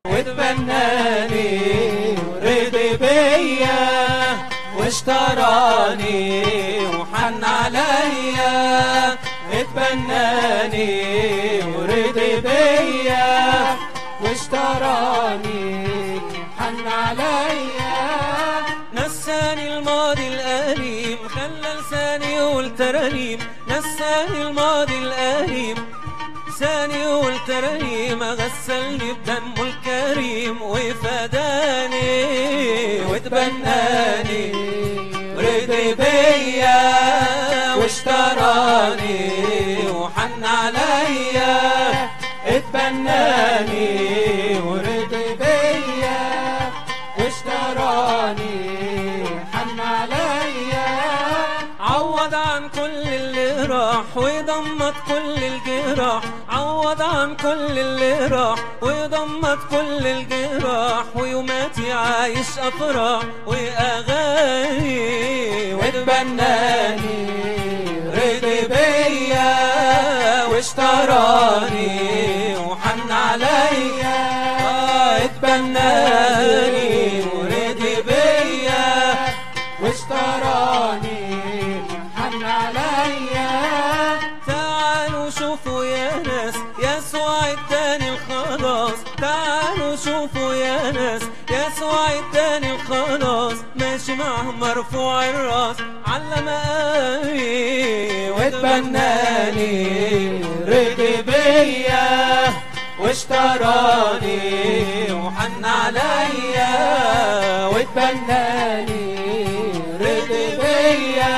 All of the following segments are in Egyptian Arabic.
وتبناني ورضي بيا واشتراني وحن عليا اتبناني ورضي بيا واشتراني حن عليا نساني الماضي الأليم خلى لساني يقول ترانيم نساني الماضي الأليم لساني والترانيم غسلني بدمه الكريم وفداني وتبناني ورضي بيا واشتراني وحن عليا اتبناني ورضي بيا واشتراني حن عليا عوض عن كل اللي راح وضمت كل الجراح عوض عن كل اللي راح وضمت كل الجراح ويوماتي عايش افراح واغاني وتبناني رضي بيا واشتراني وحن عليا آه، اتبناني ورضي بيا واشتراني حن عليا تعالوا شوفوا يا ناس يسوع اداني الخلاص تعالوا شوفوا يا ناس يسوع اداني الخلاص ماشي معه مرفوع الراس علم قوي واتبناني رضي بيا واشتراني وحن عليا واتبناني رضي بيا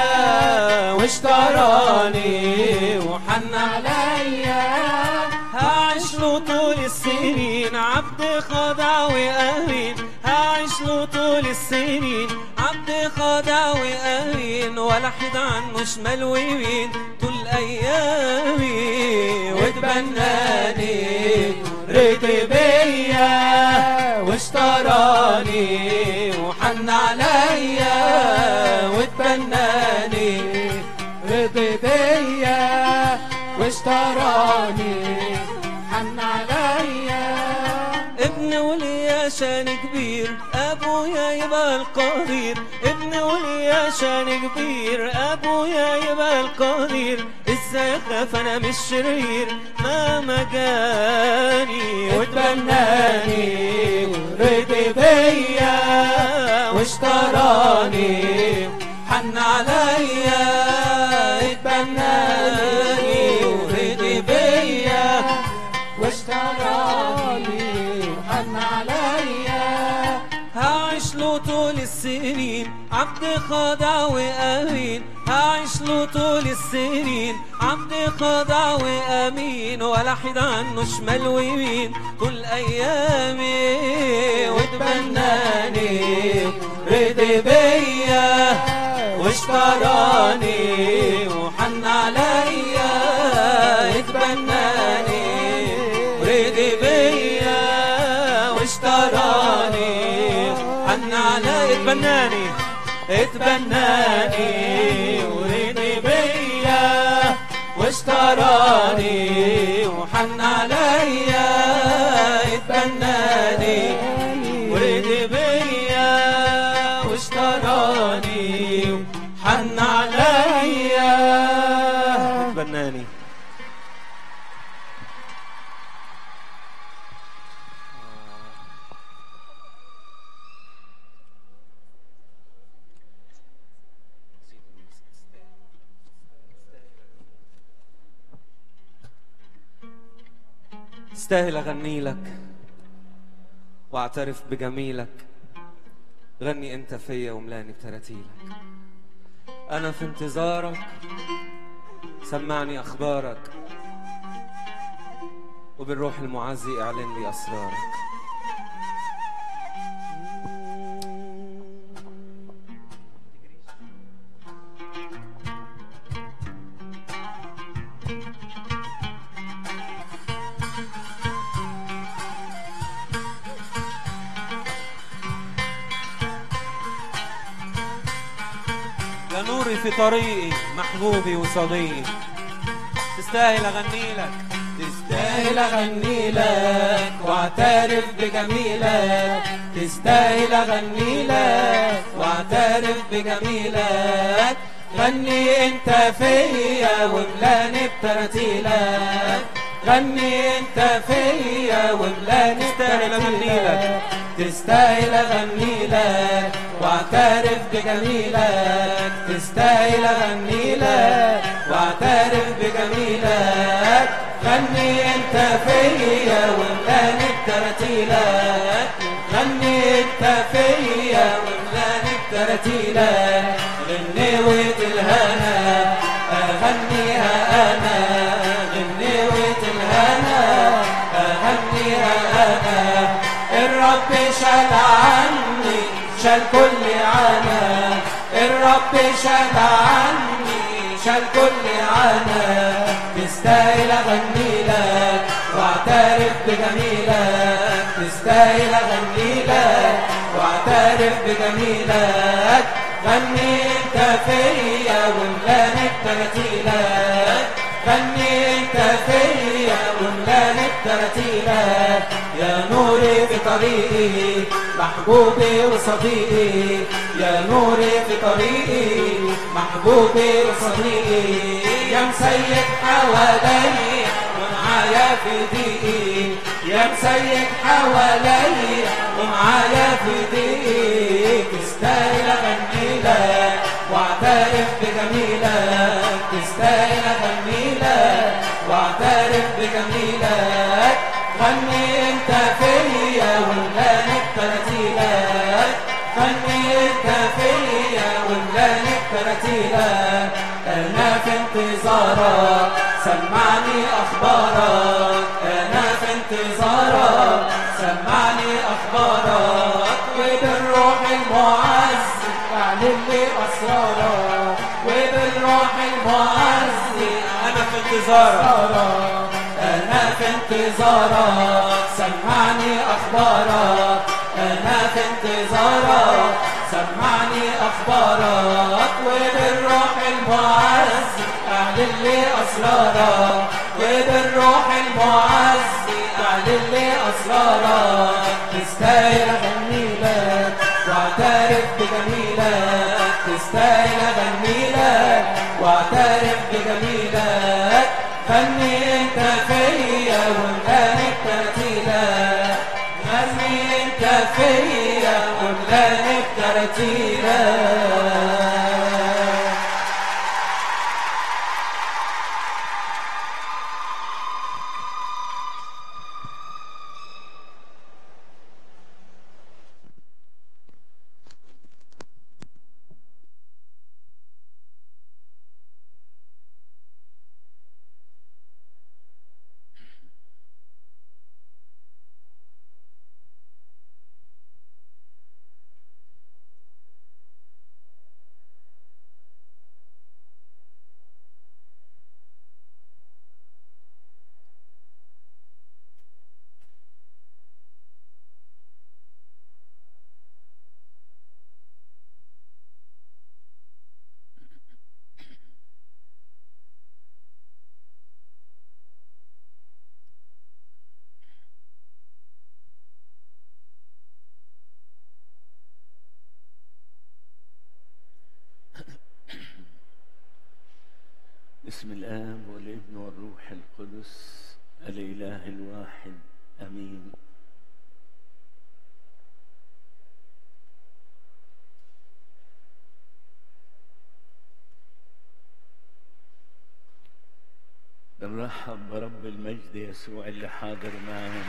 واشتراني وحن عليا هعيش له طول السنين عبد خاضع وامين هعيش له طول السنين عبد خاضع وامين ولا حد عنه شمال ويمين طول ايامي واتبناني رضي بيا واشتراني وحن عليا واتبناني رضي بيا واشتراني حن عليا ابن وليا شان كبير ابويا يبقى القدير ابن وليا شان كبير ابويا يبقى القدير ازاي اخاف انا مش شرير مهما جاني واتبناني رضي بيا واشتراني حن عليا اتبناني ورضي بيا واشتراني حن عليا هعيش له طول السنين عبد خاضع وامين هعيش له طول السنين عبد خاضع وامين ولا حد عنه شمال ويمين طول ايامي واتبناني رضي بيا واشتراني وحن عليا اتبناني رضي بيا واشتراني حن عليا اتبناني اتبناني ورضي بيا واشتراني وحن عليا اتبناني ورضي بيا واشتراني حن عليا اتبناني استاهل اغني لك واعترف بجميلك غني انت فيا وملاني بتراتيلك انا في انتظارك سمعني اخبارك وبالروح المعزي اعلن لي اسرارك يا نوري في طريقي محبوبي وصديقي تستاهل اغني لك تستاهل تستاهل اغني لك واعترف بجميلك تستاهل اغني لك واعترف بجميلك غني انت فيا وملاني بترتيلك غني انت فيا وملاني تستاهل أغني لك. تستاهل اغني لك واعترف بجميلك تستاهل اغني لك واعترف بجميلك غني انت فيا وملاني بترتيلك غني انت فيا وملاني بترتيلك غنيوة الهنا اغنيها انا غنيوة الهنا اغنيها انا الرب شال عني شال كل عنا الرب شال عني شال كل عنا تستاهل اغني لك واعترف بجميلك تستاهل اغني لك واعترف بجميلك غني انت فيا وملاني بترتيلك غني انت فيا وملاني بترتيلك يا نوري في طريقي محبوبي وصديقي يا نوري في طريقي محبوبي وصديقي يا مسيد حوالي ومعايا في ضيقي يا مسيد حوالي ومعايا في ضيقي تستاهل اغني لك واعترف بجميلك تستاهل اغني لك واعترف بجميلك غني انت فيا وملاني بترتيلك غني انت فيا وملاني بترتيلك انا في انتظارك سمعني اخبارك انا في انتظارك سمعني اخبارك وبالروح المعز اعلن لي اسرارك وبالروح المعز انا في انتظارك أخبارك أنا في انتظارك سمعني أخبارك أنا في انتظارك سمعني أخبارك وبالروح المعز أعلن لي أسرارك وبالروح المعز أعلن لي أسرارك تستاهل أغني لك واعترف بجميلك تستاهل أغني لك واعترف بجميلك غني انت فيا وملاني بترتيلك غني انت فيا وملاني بترتيلك بسم الآب والابن والروح القدس الإله الواحد أمين بنرحب برب المجد يسوع اللي حاضر معانا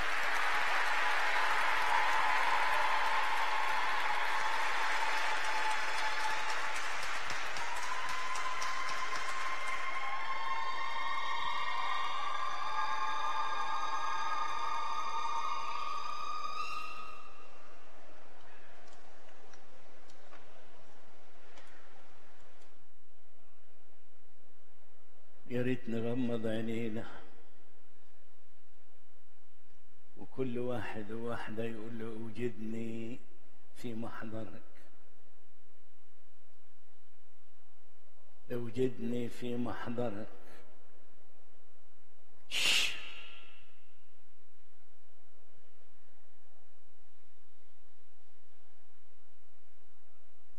يا ريت نغمض عينينا وكل واحد وواحدة يقول له أوجدني في محضرك اوجدني في محضرك شش.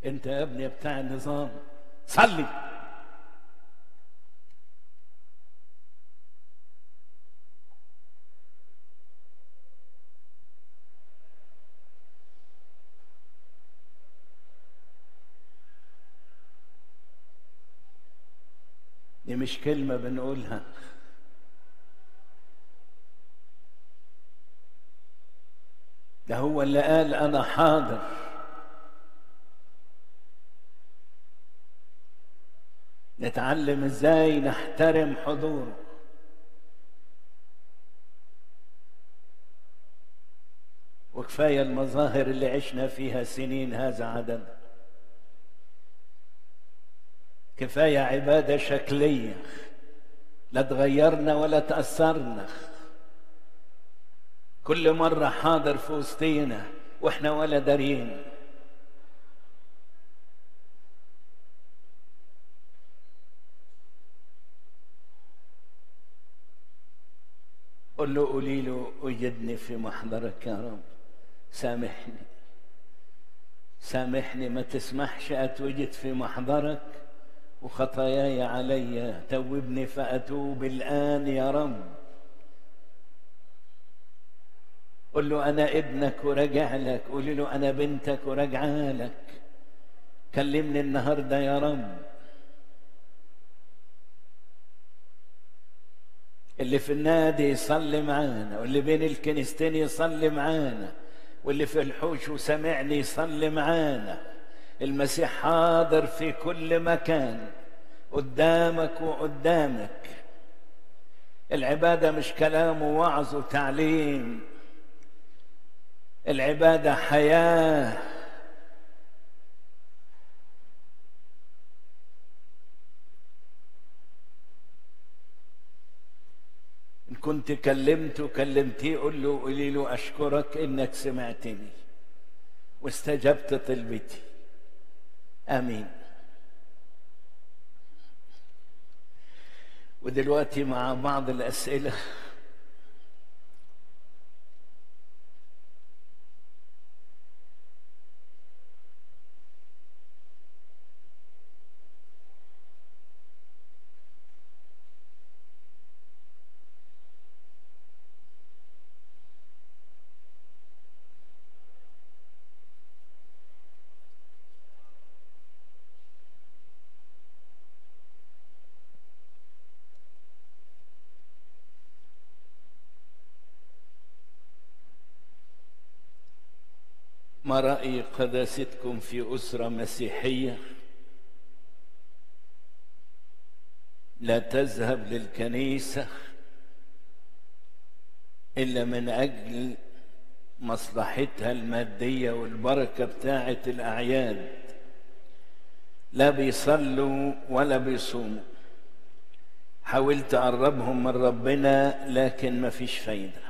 انت يا ابني بتاع النظام صلي دي مش كلمة بنقولها ده هو اللي قال أنا حاضر نتعلم ازاي نحترم حضوره وكفاية المظاهر اللي عشنا فيها سنين هذا عدد كفاية عبادة شكلية لا تغيرنا ولا تأثرنا كل مرة حاضر في وسطينا واحنا ولا دارين قل له قولي له أجدني في محضرك يا رب سامحني سامحني ما تسمحش أتوجد في محضرك وخطاياي علي توبني فأتوب الآن يا رب قل له أنا ابنك وراجع لك قولي له أنا بنتك وراجعة لك كلمني النهاردة يا رب اللي في النادي يصلي معانا واللي بين الكنيستين يصلي معانا واللي في الحوش وسمعني يصلي معانا المسيح حاضر في كل مكان قدامك وقدامك العبادة مش كلام ووعظ وتعليم العبادة حياة إن كنت كلمت وكلمتيه قل له قولي له أشكرك إنك سمعتني واستجبت طلبتي آمين ودلوقتي مع بعض الأسئلة ما رأي قداستكم في أسرة مسيحية لا تذهب للكنيسة إلا من أجل مصلحتها المادية والبركة بتاعة الأعياد لا بيصلوا ولا بيصوموا حاولت أقربهم من ربنا لكن ما فيش فايده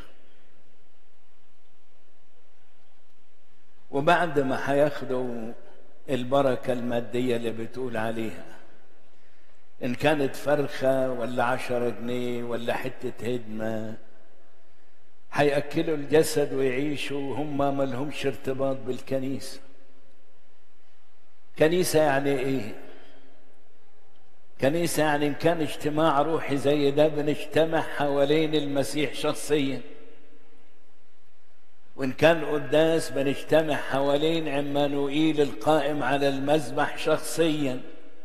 وبعد ما هياخدوا البركة المادية اللي بتقول عليها إن كانت فرخة ولا عشرة جنيه ولا حتة هدمة هيأكلوا الجسد ويعيشوا وهم ما لهمش ارتباط بالكنيسة كنيسة يعني إيه؟ كنيسة يعني إن كان اجتماع روحي زي ده بنجتمع حوالين المسيح شخصياً وإن كان قداس بنجتمع حوالين عمانوئيل القائم على المذبح شخصيا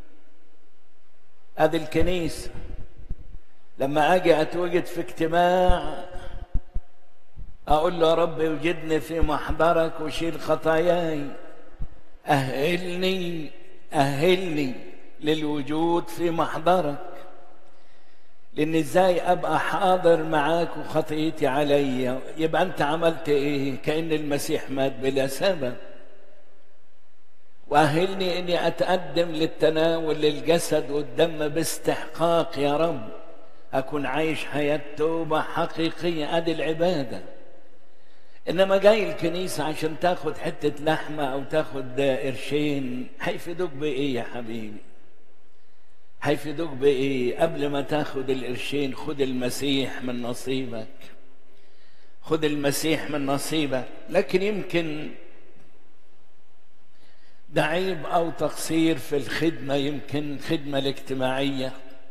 هذه الكنيسة لما أجي أتوجد في اجتماع أقول له يا رب وجدني في محضرك وشيل خطاياي أهلني أهلني للوجود في محضرك لان ازاي ابقى حاضر معاك وخطيتي عليا يبقى انت عملت ايه كان المسيح مات بلا سبب واهلني اني اتقدم للتناول للجسد والدم باستحقاق يا رب اكون عايش حياه توبه حقيقيه ادي العباده انما جاي الكنيسه عشان تاخد حته لحمه او تاخد قرشين هيفيدوك بايه يا حبيبي هيفيدوك بايه قبل ما تاخد القرشين خد المسيح من نصيبك خد المسيح من نصيبك لكن يمكن ده عيب او تقصير في الخدمه يمكن الخدمه الاجتماعيه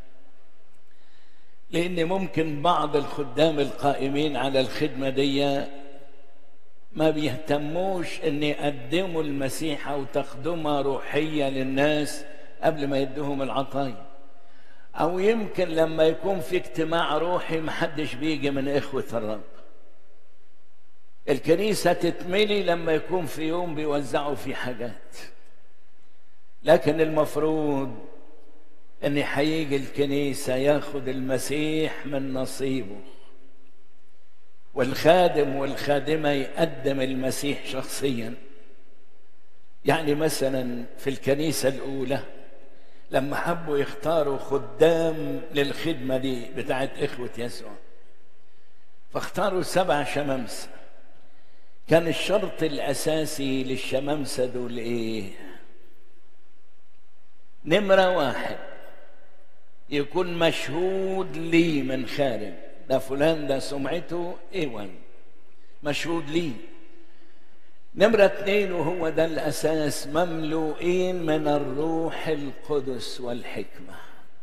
لان ممكن بعض الخدام القائمين على الخدمه دي ما بيهتموش ان يقدموا المسيح او تخدمه روحيه للناس قبل ما يدوهم العطايا او يمكن لما يكون في اجتماع روحي محدش بيجي من اخوه الرب الكنيسه تتملي لما يكون في يوم بيوزعوا فيه حاجات لكن المفروض ان هيجي الكنيسه ياخد المسيح من نصيبه والخادم والخادمه يقدم المسيح شخصيا يعني مثلا في الكنيسه الاولى لما حبوا يختاروا خدام للخدمه دي بتاعت اخوه يسوع فاختاروا سبع شمامسه كان الشرط الاساسي للشمامسه دول ايه نمره واحد يكون مشهود لي من خارج ده فلان ده سمعته ايوان مشهود لي نمرة اتنين وهو ده الأساس مملوئين من الروح القدس والحكمة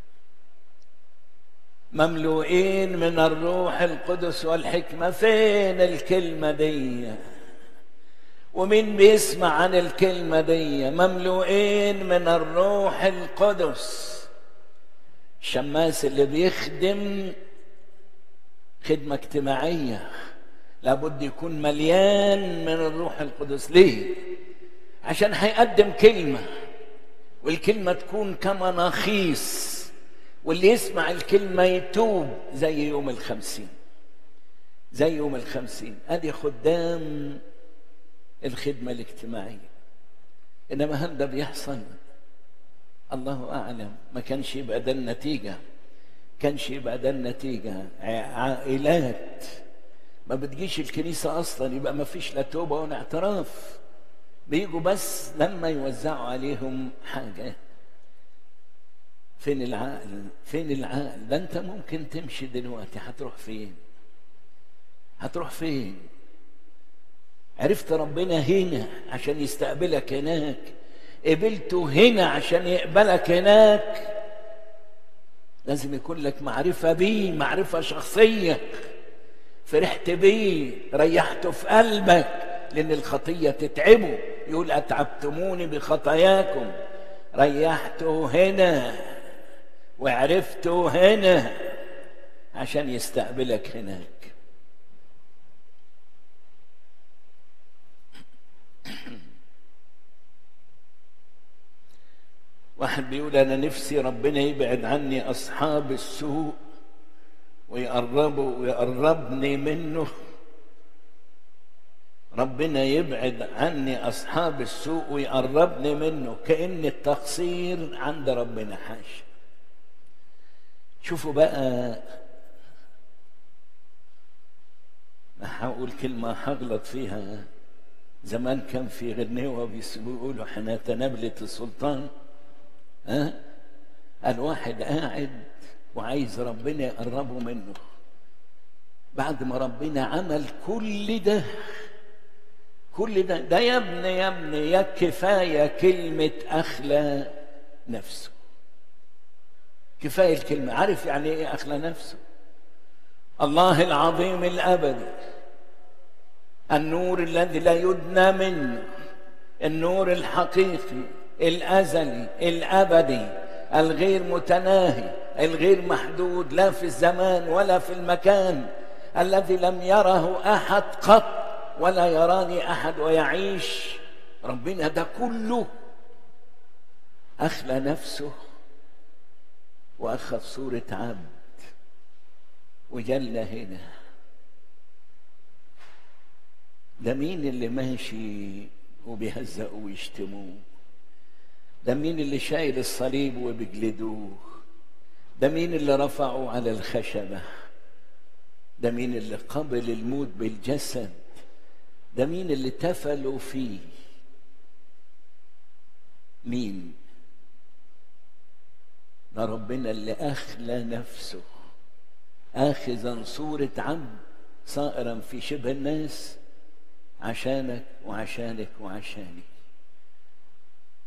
مملوئين من الروح القدس والحكمة فين الكلمة دي ومين بيسمع عن الكلمة دي مملوئين من الروح القدس الشماس اللي بيخدم خدمة اجتماعية لابد يكون مليان من الروح القدس ليه عشان هيقدم كلمة والكلمة تكون كمناخيص واللي يسمع الكلمة يتوب زي يوم الخمسين زي يوم الخمسين ادي خدام الخدمة الاجتماعية انما هل ده بيحصل الله اعلم ما كانش يبقى ده النتيجة كانش يبقى ده النتيجة عائلات ما بتجيش الكنيسة أصلا يبقى ما فيش لا توبة ولا اعتراف بيجوا بس لما يوزعوا عليهم حاجة فين العقل فين العقل ده انت ممكن تمشي دلوقتي هتروح فين هتروح فين عرفت ربنا هنا عشان يستقبلك هناك قبلته هنا عشان يقبلك هناك لازم يكون لك معرفة بيه معرفة شخصية فرحت بيه ريحته في قلبك لأن الخطية تتعبه يقول أتعبتموني بخطاياكم ريحته هنا وعرفته هنا عشان يستقبلك هناك واحد بيقول انا نفسي ربنا يبعد عني اصحاب السوء ويقربوا ويقربني منه ربنا يبعد عني اصحاب السوء ويقربني منه كان التقصير عند ربنا حاشا شوفوا بقى هقول كلمة هغلط فيها زمان كان في غنيوة بيقولوا احنا تنابلة السلطان ها الواحد قاعد وعايز ربنا يقربه منه بعد ما ربنا عمل كل ده كل ده ده يا ابني يا ابني يا كفايه كلمه اخلى نفسه كفايه الكلمه عارف يعني ايه اخلى نفسه الله العظيم الابدي النور الذي لا يدنى منه النور الحقيقي الازلي الابدي الغير متناهي الغير محدود لا في الزمان ولا في المكان الذي لم يره احد قط ولا يراني احد ويعيش ربنا ده كله اخلى نفسه واخذ صوره عبد وجل هنا ده مين اللي ماشي وبيهزقوا ويشتموه ده مين اللي شايل الصليب وبيجلدوه ده مين اللي رفعوا على الخشبة ده مين اللي قبل الموت بالجسد ده مين اللي تفلوا فيه مين ده ربنا اللي أخلى نفسه آخذا صورة عبد صائرا في شبه الناس عشانك وعشانك وعشاني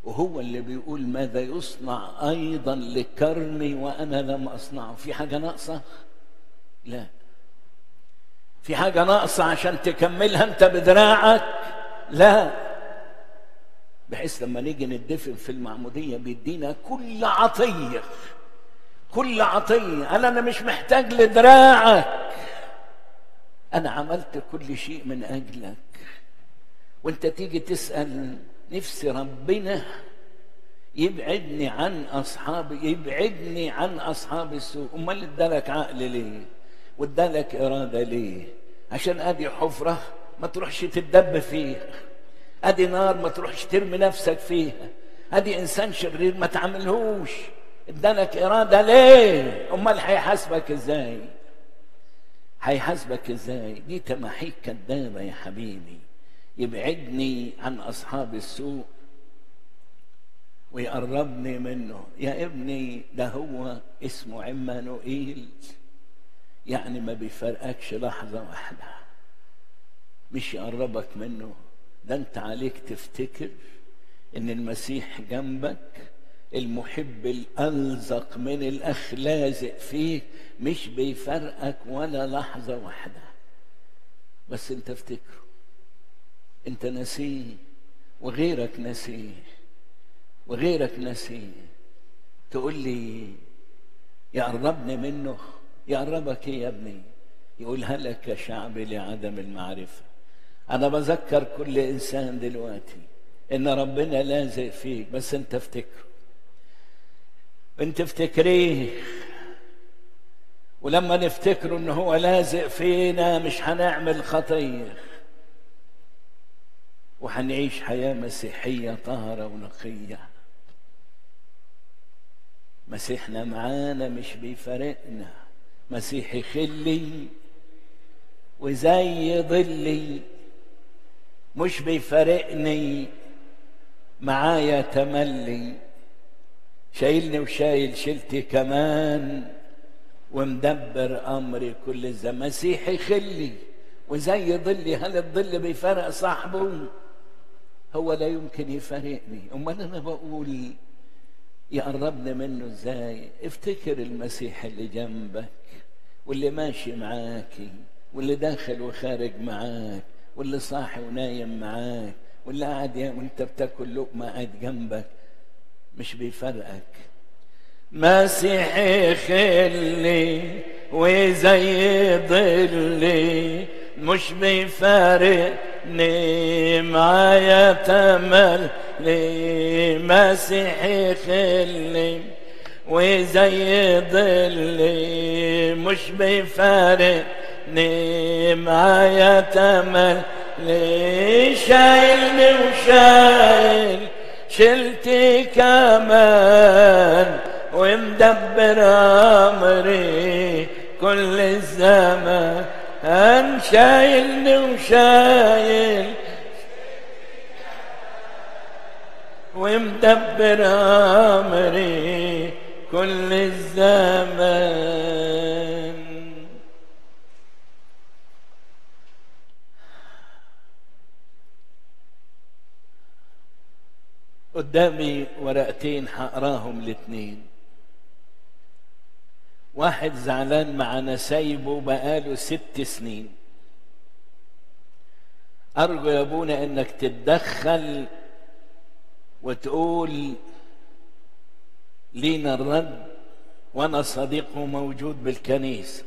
وهو اللي بيقول ماذا يصنع ايضا لكرمي وانا لم اصنعه في حاجه ناقصه لا في حاجه ناقصه عشان تكملها انت بدراعك لا بحيث لما نيجي ندفن في المعموديه بيدينا كل عطيه كل عطيه انا انا مش محتاج لدراعك انا عملت كل شيء من اجلك وانت تيجي تسال نفسي ربنا يبعدني عن اصحابي يبعدني عن اصحاب السوء امال ادالك عقل ليه وادالك اراده ليه عشان ادي حفره ما تروحش تتدب فيها ادي نار ما تروحش ترمي نفسك فيها ادي انسان شرير ما تعملهوش ادالك اراده ليه امال هيحاسبك ازاي هيحاسبك ازاي دي تماحيك كدابه يا حبيبي يبعدني عن اصحاب السوء ويقربني منه يا ابني ده هو اسمه عمانوئيل يعني ما بيفرقكش لحظه واحده مش يقربك منه ده انت عليك تفتكر ان المسيح جنبك المحب الالزق من الاخ لازق فيه مش بيفرقك ولا لحظه واحده بس انت افتكره انت نسيه وغيرك نسيه وغيرك نسيه تقول لي يقربني منه يقربك ايه يا ابني يقول هلك يا شعبي لعدم المعرفه انا بذكر كل انسان دلوقتي ان ربنا لازق فيك بس انت افتكره انت افتكريه ولما نفتكره ان هو لازق فينا مش هنعمل خطيه وهنعيش حياه مسيحيه طاهره ونقيه مسيحنا معانا مش بيفارقنا مسيحي خلي وزي ظلي مش بيفارقني معايا تملي شايلني وشايل شيلتي كمان ومدبر امري كل الزمان مسيحي خلي وزي ظلي هل الظل بيفرق صاحبه هو لا يمكن يفارقني امال انا بقول يقربني منه ازاي افتكر المسيح اللي جنبك واللي ماشي معاكي واللي داخل وخارج معاك واللي صاحي ونايم معاك واللي قاعد وانت بتاكل لقمه قاعد جنبك مش بيفرقك مسيحي خلي وزي ظلي مش بيفارقني معايا تملي مسيحي خلي وزي ظلي مش بيفارقني معايا تملي شايلني وشايل شلتي كمان ومدبر امري كل الزمان شايلني وشايل ومدبر امري كل الزمان قدامي ورقتين هقراهم الاتنين واحد زعلان مع نسايبه بقاله ست سنين أرجو يا أبونا إنك تتدخل وتقول لينا الرد وأنا صديقه موجود بالكنيسة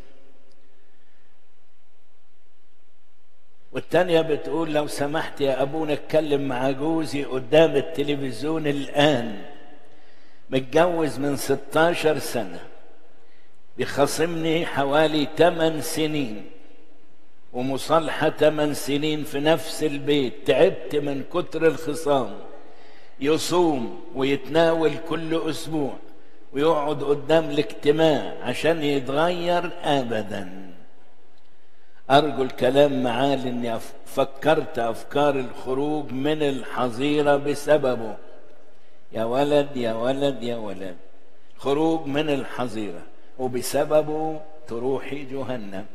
والتانية بتقول لو سمحت يا أبونا اتكلم مع جوزي قدام التلفزيون الآن متجوز من 16 سنة بيخاصمني حوالي 8 سنين ومصالحة 8 سنين في نفس البيت تعبت من كتر الخصام يصوم ويتناول كل أسبوع ويقعد قدام الاجتماع عشان يتغير أبداً أرجو الكلام معاه لأني فكرت أفكار الخروج من الحظيرة بسببه يا ولد يا ولد يا ولد خروج من الحظيرة وبسببه تروحي جهنم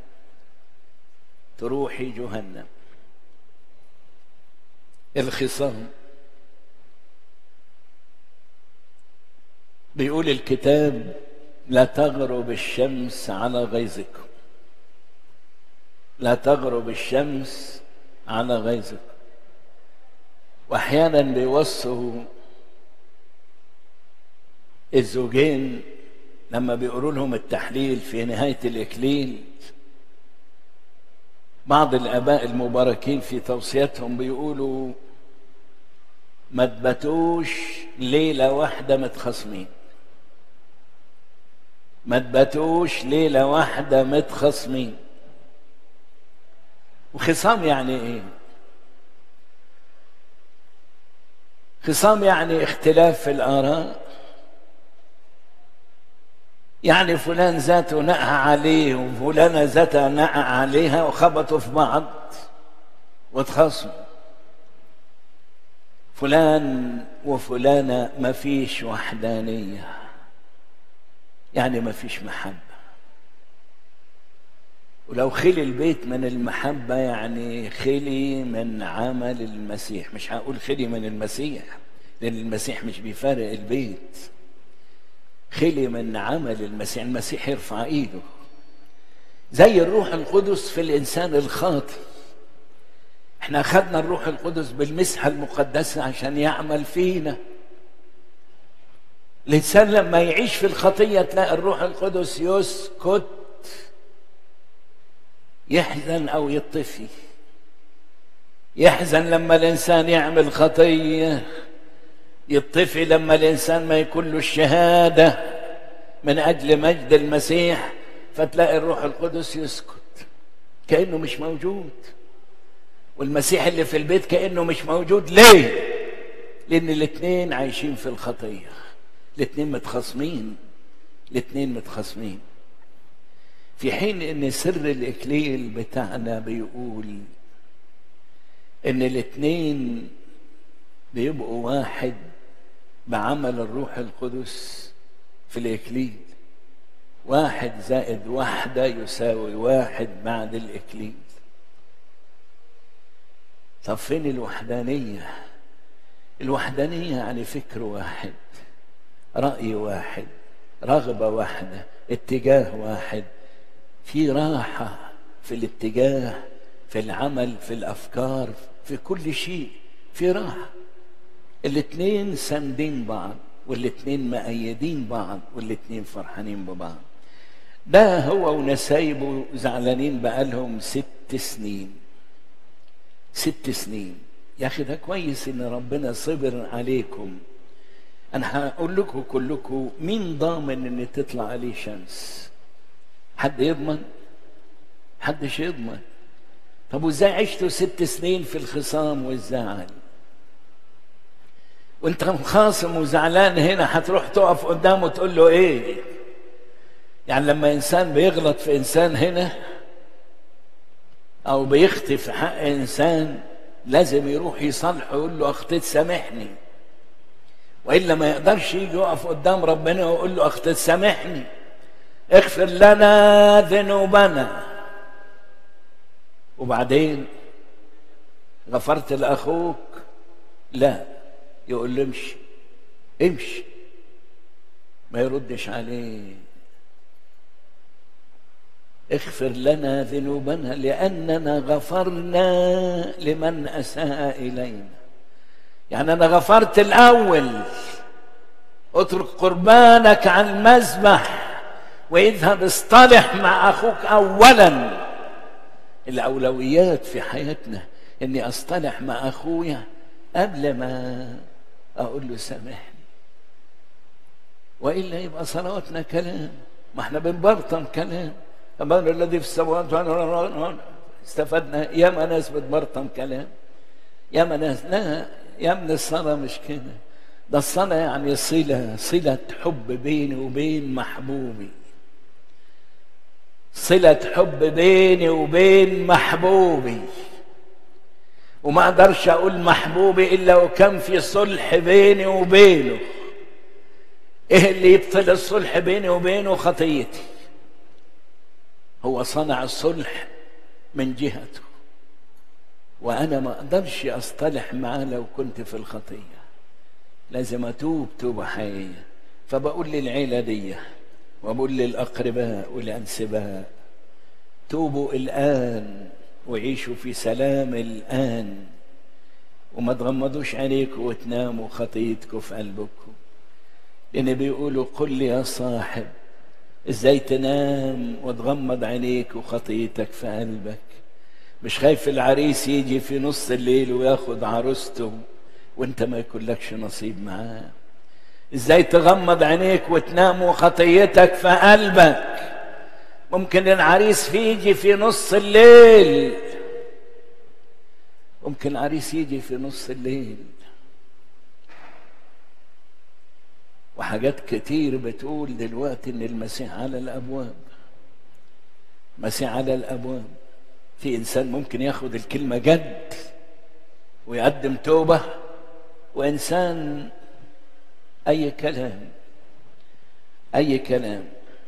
تروحي جهنم الخصام بيقول الكتاب لا تغرب الشمس على غيظكم لا تغرب الشمس على غيظكم واحيانا بيوصوا الزوجين لما بيقولوا لهم التحليل في نهايه الاكليل بعض الاباء المباركين في توصياتهم بيقولوا ما تباتوش ليله واحده متخاصمين ما تباتوش ليله واحده متخاصمين وخصام يعني ايه خصام يعني اختلاف في الاراء يعني فلان ذاته نقع عليه وفلانة ذاتها نقع عليها وخبطوا في بعض واتخاصموا فلان وفلانة ما فيش وحدانية يعني ما فيش محبة ولو خلي البيت من المحبة يعني خلي من عمل المسيح مش هقول خلي من المسيح لأن المسيح مش بيفارق البيت خلي من عمل المسيح المسيح يرفع ايده زي الروح القدس في الانسان الخاطئ احنا اخذنا الروح القدس بالمسحه المقدسه عشان يعمل فينا الانسان لما يعيش في الخطيه تلاقي الروح القدس يسكت يحزن او يطفي يحزن لما الانسان يعمل خطيه يطفي لما الانسان ما يكون له الشهاده من اجل مجد المسيح فتلاقي الروح القدس يسكت كانه مش موجود والمسيح اللي في البيت كانه مش موجود ليه لان الاثنين عايشين في الخطيه الاثنين متخاصمين الاثنين متخاصمين في حين ان سر الاكليل بتاعنا بيقول ان الاثنين بيبقوا واحد بعمل الروح القدس في الإكليل واحد زائد واحدة يساوي واحد بعد الإكليل طب فين الوحدانية الوحدانية يعني فكر واحد رأي واحد رغبة واحدة اتجاه واحد في راحة في الاتجاه في العمل في الأفكار في كل شيء في راحة الاتنين ساندين بعض والاتنين مأيدين بعض والاتنين فرحانين ببعض ده هو ونسايبه زعلانين بقالهم ست سنين ست سنين يا اخي ده كويس ان ربنا صبر عليكم انا هقول لكم كلكم مين ضامن ان تطلع عليه شمس حد يضمن حدش يضمن طب وازاي عشتوا ست سنين في الخصام والزعل وانت مخاصم وزعلان هنا هتروح تقف قدامه تقول له ايه يعني لما انسان بيغلط في انسان هنا او بيخطي في حق انسان لازم يروح يصالحه يقول له اخطيت سامحني والا ما يقدرش يجي يقف قدام ربنا ويقول له اخطيت سامحني اغفر لنا ذنوبنا وبعدين غفرت لاخوك لا يقول له امشي امشي ما يردش عليه اغفر لنا ذنوبنا لاننا غفرنا لمن اساء الينا يعني انا غفرت الاول اترك قربانك عن المذبح واذهب اصطلح مع اخوك اولا الاولويات في حياتنا اني اصطلح مع اخويا قبل ما اقول له سامحني والا يبقى صلواتنا كلام ما احنا بنبرطم كلام أمان الذي في السماوات استفدنا ياما ناس بتبرطم كلام ياما ناس لا يا من الصلاة مش كده ده الصلاة يعني صلة صلة حب بيني وبين محبوبي صلة حب بيني وبين محبوبي وما اقدرش اقول محبوبي الا وكان في صلح بيني وبينه ايه اللي يبطل الصلح بيني وبينه خطيتي هو صنع الصلح من جهته وانا ما اقدرش اصطلح معاه لو كنت في الخطيه لازم اتوب توبه حقيقيه فبقول للعيلة دي وبقول للأقرباء والأنسباء توبوا الآن وعيشوا في سلام الآن وما تغمضوش عينيكم وتناموا خطيتكم في قلبكم لأن بيقولوا قل لي يا صاحب ازاي تنام وتغمض عينيك وخطيتك في قلبك مش خايف العريس يجي في نص الليل وياخد عروسته وانت ما يكونلكش نصيب معاه ازاي تغمض عينيك وتنام وخطيتك في قلبك ممكن العريس يجي في نص الليل ممكن العريس يجي في نص الليل وحاجات كتير بتقول دلوقتي ان المسيح على الابواب مسيح على الابواب في انسان ممكن ياخد الكلمه جد ويقدم توبه وانسان اي كلام اي كلام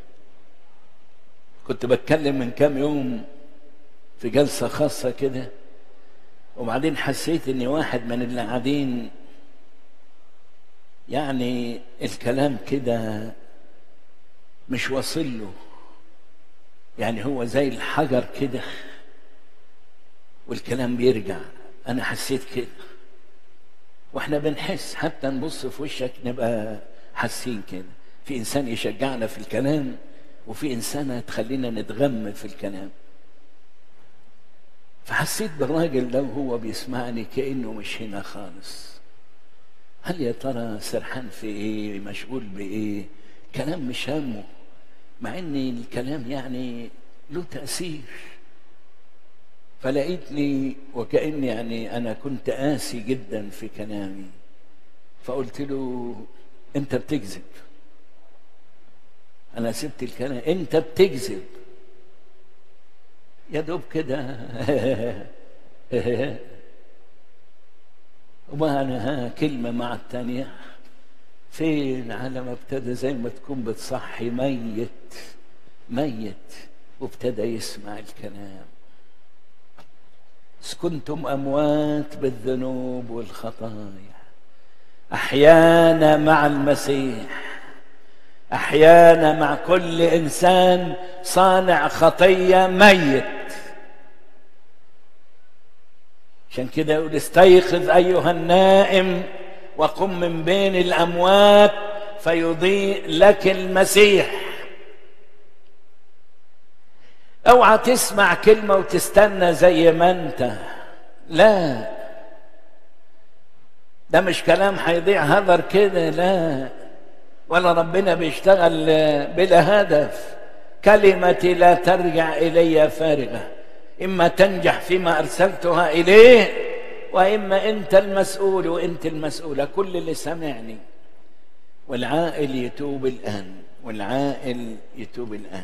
كنت بتكلم من كام يوم في جلسه خاصه كده وبعدين حسيت ان واحد من اللي قاعدين يعني الكلام كده مش واصل له يعني هو زي الحجر كده والكلام بيرجع انا حسيت كده واحنا بنحس حتى نبص في وشك نبقى حاسين كده في انسان يشجعنا في الكلام وفي انسانه تخلينا نتغم في الكلام فحسيت بالراجل ده وهو بيسمعني كانه مش هنا خالص هل يا ترى سرحان في ايه مشغول بايه كلام مش همه مع ان الكلام يعني له تاثير فلقيتني وكاني يعني انا كنت قاسي جدا في كلامي فقلت له انت بتكذب انا سبت الكلام انت بتكذب يا دوب كده وما انا ها كلمه مع الثانيه فين على ما ابتدى زي ما تكون بتصحي ميت ميت وابتدى يسمع الكلام إذ كنتم اموات بالذنوب والخطايا احيانا مع المسيح احيانا مع كل انسان صانع خطيه ميت عشان كده يقول استيقظ ايها النائم وقم من بين الاموات فيضيء لك المسيح اوعى تسمع كلمه وتستنى زي ما انت لا ده مش كلام هيضيع هدر كده لا ولا ربنا بيشتغل بلا هدف كلمتي لا ترجع الي فارغه اما تنجح فيما ارسلتها اليه واما انت المسؤول وانت المسؤوله كل اللي سمعني والعائل يتوب الان والعائل يتوب الان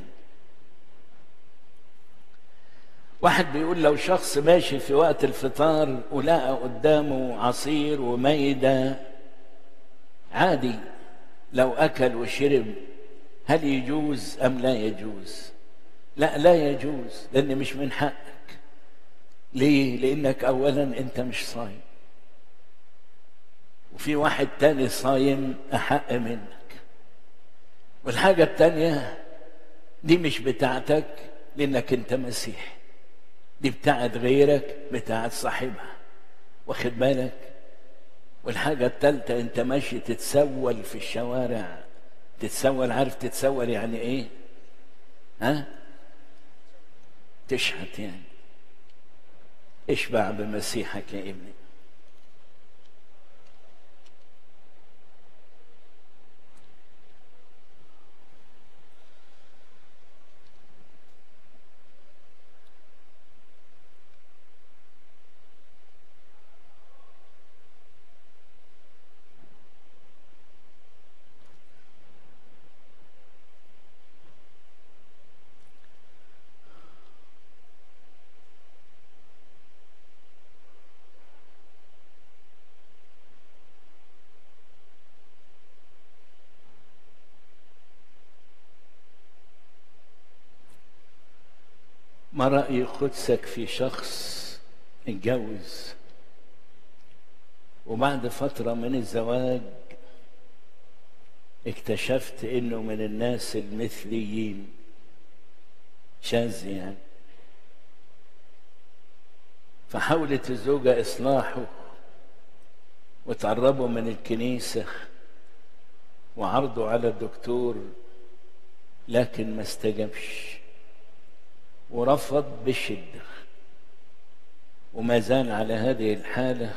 واحد بيقول لو شخص ماشي في وقت الفطار ولقى قدامه عصير وميدة عادي لو أكل وشرب هل يجوز أم لا يجوز لا لا يجوز لأن مش من حقك ليه لأنك أولا أنت مش صايم وفي واحد تاني صايم أحق منك والحاجة التانية دي مش بتاعتك لأنك أنت مسيحي دي بتاعت غيرك بتاعت صاحبها واخد بالك والحاجة التالتة انت ماشي تتسول في الشوارع تتسول عارف تتسول يعني ايه ها تشحت يعني اشبع بمسيحك يا ابني ما رأي قدسك في شخص اتجوز وبعد فترة من الزواج اكتشفت انه من الناس المثليين شاذ يعني فحاولت الزوجة إصلاحه وتقربه من الكنيسة وعرضه على الدكتور لكن ما استجابش ورفض بشدة وما زال على هذه الحالة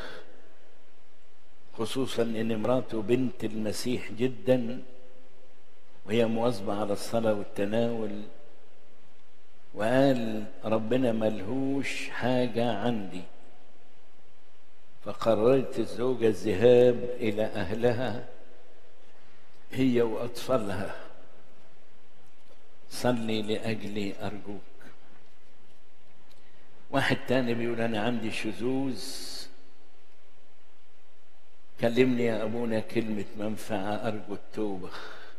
خصوصا ان امراته بنت المسيح جدا وهي مواظبة على الصلاة والتناول وقال ربنا ملهوش حاجة عندي فقررت الزوجة الذهاب إلى أهلها هي وأطفالها صلي لأجلي أرجوك واحد تاني بيقول أنا عندي شذوذ كلمني يا أبونا كلمة منفعة أرجو التوبة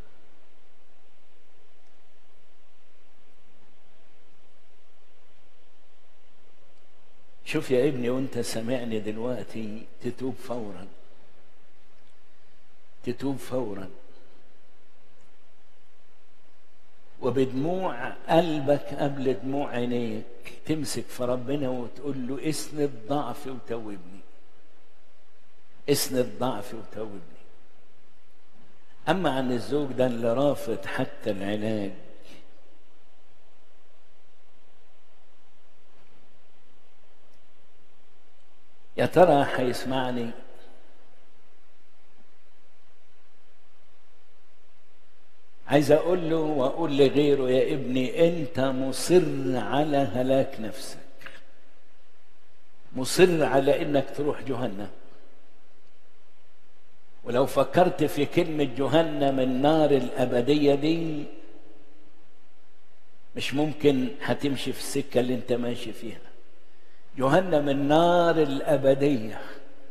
شوف يا ابني وانت سامعني دلوقتي تتوب فورا تتوب فورا وبدموع قلبك قبل دموع عينيك تمسك في ربنا وتقول له اسند ضعفي وتوبني اسند ضعفي وتوبني اما عن الزوج ده اللي رافض حتى العلاج يا ترى هيسمعني عايز اقول له واقول لغيره يا ابني انت مصر على هلاك نفسك مصر على انك تروح جهنم ولو فكرت في كلمة جهنم النار الأبدية دي مش ممكن هتمشي في السكة اللي انت ماشي فيها جهنم النار الأبدية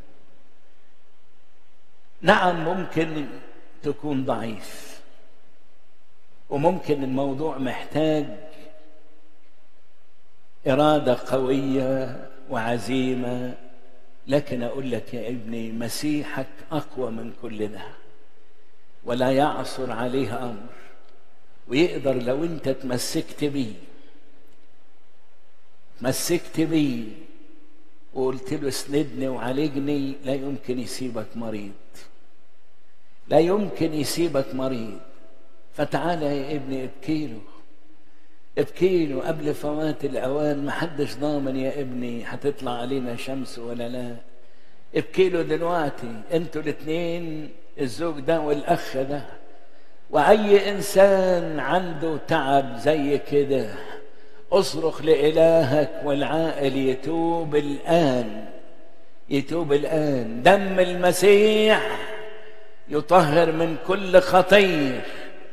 نعم ممكن تكون ضعيف وممكن الموضوع محتاج إرادة قوية وعزيمة لكن أقول لك يا ابني مسيحك أقوى من كل ده ولا يعصر عليه أمر ويقدر لو أنت تمسكت بيه مسكت بيه وقلت له اسندني وعالجني لا يمكن يسيبك مريض لا يمكن يسيبك مريض فتعالى يا ابني ابكي له ابكي له قبل فوات الاوان ما حدش ضامن يا ابني هتطلع علينا شمس ولا لا ابكي له دلوقتي انتوا الاثنين الزوج ده والاخ ده واي انسان عنده تعب زي كده اصرخ لالهك والعائل يتوب الان يتوب الان دم المسيح يطهر من كل خطيه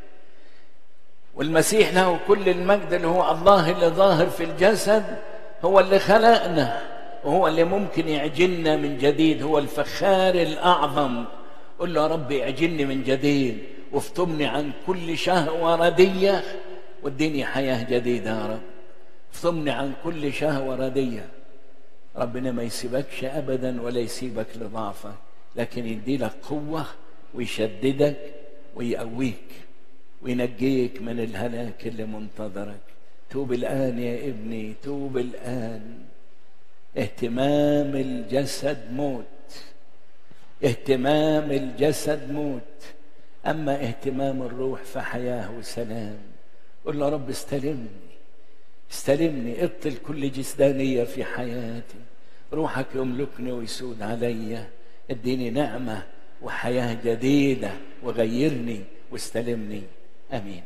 والمسيح له كل المجد اللي هو الله اللي ظاهر في الجسد هو اللي خلقنا وهو اللي ممكن يعجلنا من جديد هو الفخار الأعظم قل له يا رب اعجلني من جديد وافتمني عن كل شهوة ردية واديني حياة جديدة يا رب افتمني عن كل شهوة ردية ربنا ما يسيبكش أبدا ولا يسيبك لضعفك لكن يديلك قوة ويشددك ويقويك وينجيك من الهلاك اللي منتظرك توب الآن يا ابني توب الآن اهتمام الجسد موت اهتمام الجسد موت أما اهتمام الروح فحياة وسلام قل له رب استلمني استلمني ابطل كل جسدانية في حياتي روحك يملكني ويسود عليا اديني نعمة وحياة جديدة وغيرني واستلمني امين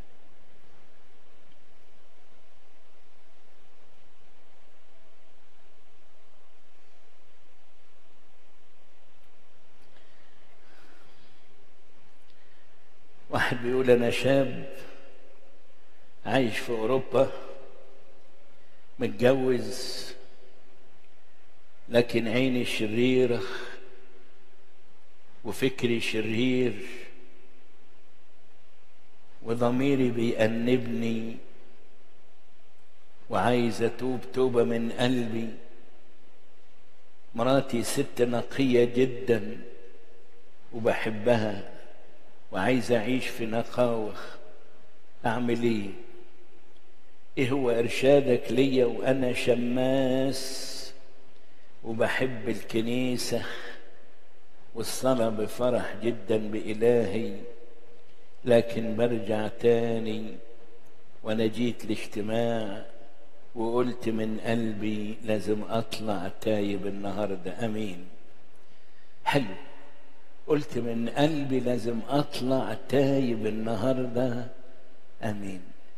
واحد بيقول انا شاب عايش في اوروبا متجوز لكن عيني شريره وفكري شرير وضميري بيأنبني وعايز اتوب توبه من قلبي مراتي ست نقيه جدا وبحبها وعايز اعيش في نقاوه اعمل ايه ايه هو ارشادك ليا وانا شماس وبحب الكنيسه والصلاه بفرح جدا بالهي لكن برجع تاني وانا جيت الاجتماع وقلت من قلبي لازم اطلع تايب النهارده امين حلو قلت من قلبي لازم اطلع تايب النهارده امين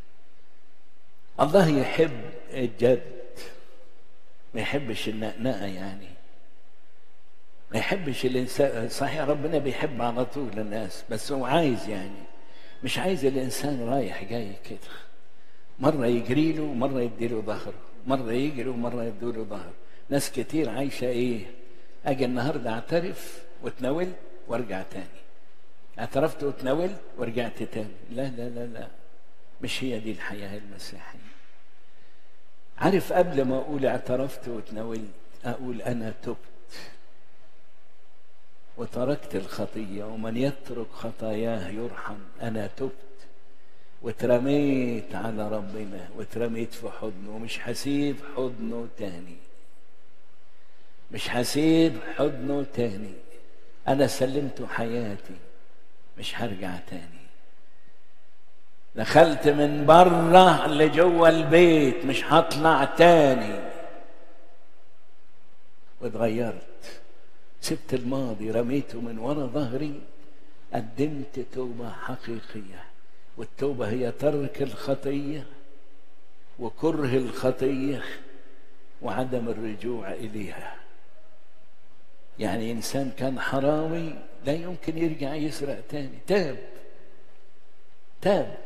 الله يحب الجد ما يحبش النقنقه يعني ما يحبش الانسان صحيح ربنا بيحب على طول الناس بس هو عايز يعني مش عايز الانسان رايح جاي كده مره يجري له ومره يديله ظهره مره يجري ومره يديله ظهره ناس كتير عايشه ايه اجي النهارده اعترف واتناولت وارجع تاني اعترفت واتناولت ورجعت تاني لا لا لا لا مش هي دي الحياه المسيحيه عارف قبل ما اقول اعترفت واتناولت اقول انا تبت وتركت الخطيه ومن يترك خطاياه يرحم انا تبت واترميت على ربنا واترميت في حضنه ومش هسيب حضنه تاني مش هسيب حضنه تاني انا سلمته حياتي مش هرجع تاني دخلت من بره لجوه البيت مش هطلع تاني واتغيرت سبت الماضي رميته من ورا ظهري قدمت توبة حقيقية والتوبة هي ترك الخطية وكره الخطية وعدم الرجوع إليها يعني إنسان كان حرامي لا يمكن يرجع يسرق تاني تاب تاب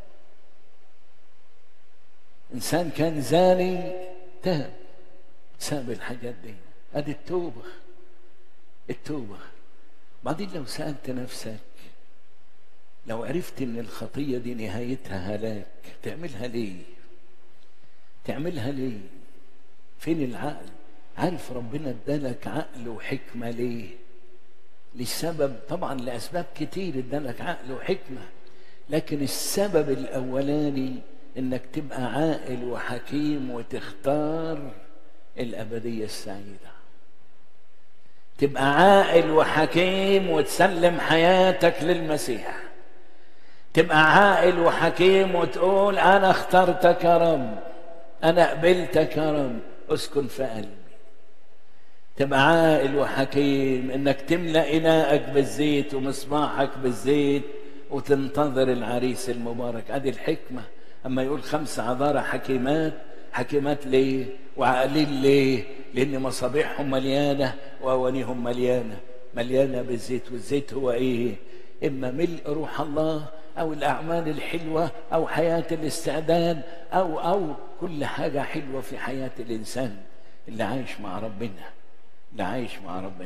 إنسان كان زاني تاب ساب الحاجات دي ادي التوبة التوبة بعدين لو سألت نفسك لو عرفت ان الخطية دي نهايتها هلاك تعملها ليه تعملها ليه فين العقل عارف ربنا ادالك عقل وحكمة ليه لسبب طبعا لأسباب كتير ادالك عقل وحكمة لكن السبب الأولاني انك تبقى عاقل وحكيم وتختار الأبدية السعيدة تبقى عاقل وحكيم وتسلم حياتك للمسيح تبقى عاقل وحكيم وتقول انا اخترتك يا رب انا قبلتك يا رب اسكن في قلبي تبقى عاقل وحكيم انك تملا اناءك بالزيت ومصباحك بالزيت وتنتظر العريس المبارك ادي الحكمه اما يقول خمس عذارى حكيمات حكيمات ليه وعاقلين ليه لان مصابيحهم مليانه واوانيهم مليانه مليانه بالزيت والزيت هو ايه اما ملء روح الله او الاعمال الحلوه او حياه الاستعداد او او كل حاجه حلوه في حياه الانسان اللي عايش مع ربنا اللي عايش مع ربنا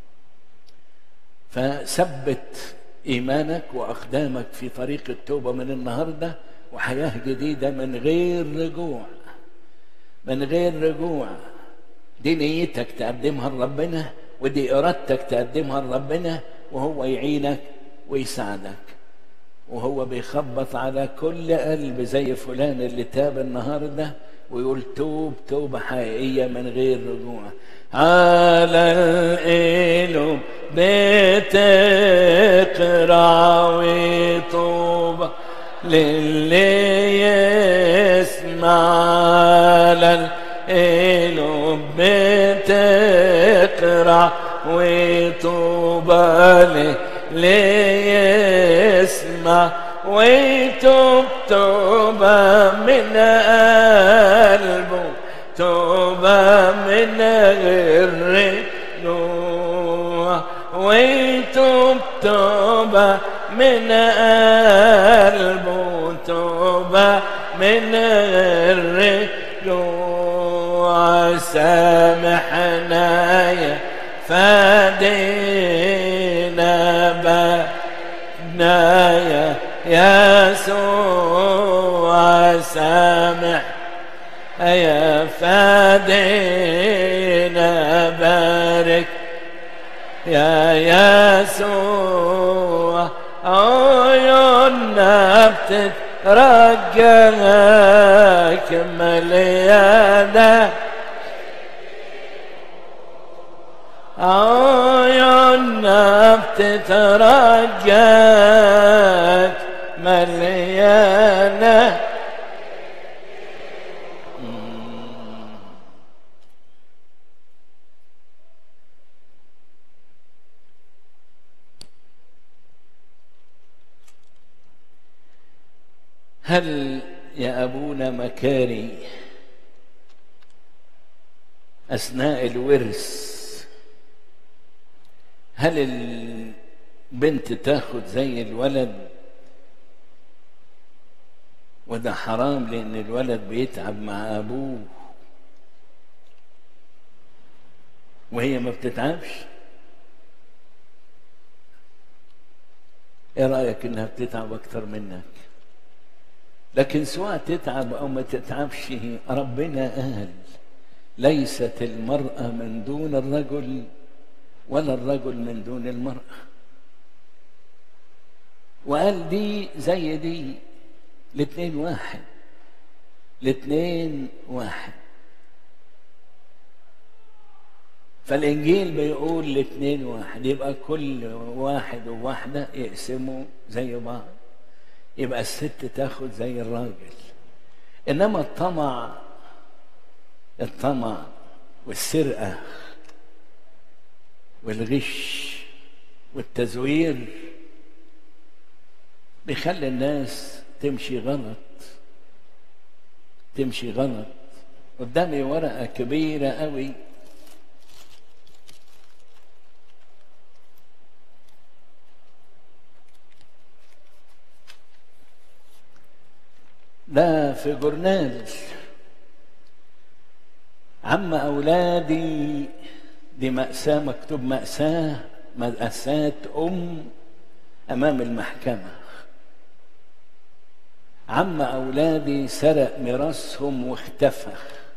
فثبت ايمانك واقدامك في طريق التوبه من النهارده وحياه جديده من غير رجوع من غير رجوع دي نيتك تقدمها لربنا ودي ارادتك تقدمها لربنا وهو يعينك ويساعدك وهو بيخبط على كل قلب زي فلان اللي تاب النهارده ويقول توب توبة حقيقية من غير رجوع على القلوب بتقرا وطوبة للي يسمع على القلوب بتقرا وطوبى للي يسمع ويتوب توبة من قلبه توبة من غير رجوع ويتوب توبة من قلبه توبة من غير رجوع سامحنا يا فادينا بنا يا يسوع سامح يا فادينا بارك يا يسوع عيوننا بتترجاك مليانة عيوننا بتترجاك مليانة هل يا أبونا مكاري أثناء الورث هل البنت تاخد زي الولد وده حرام لأن الولد بيتعب مع أبوه وهي ما بتتعبش ايه رأيك انها بتتعب اكتر منك لكن سواء تتعب او ما تتعبش ربنا قال ليست المرأة من دون الرجل ولا الرجل من دون المرأة وقال دي زي دي الاتنين واحد الاتنين واحد فالانجيل بيقول الاتنين واحد يبقى كل واحد وواحدة يقسموا زي بعض يبقى الست تاخد زي الراجل انما الطمع الطمع والسرقه والغش والتزوير بيخلي الناس تمشي غلط تمشي غلط قدامي ورقه كبيره قوي ده في جورنال عم أولادي دي مأساة مكتوب مأساة مأساة أم أمام المحكمة عم أولادي سرق ميراثهم واختفى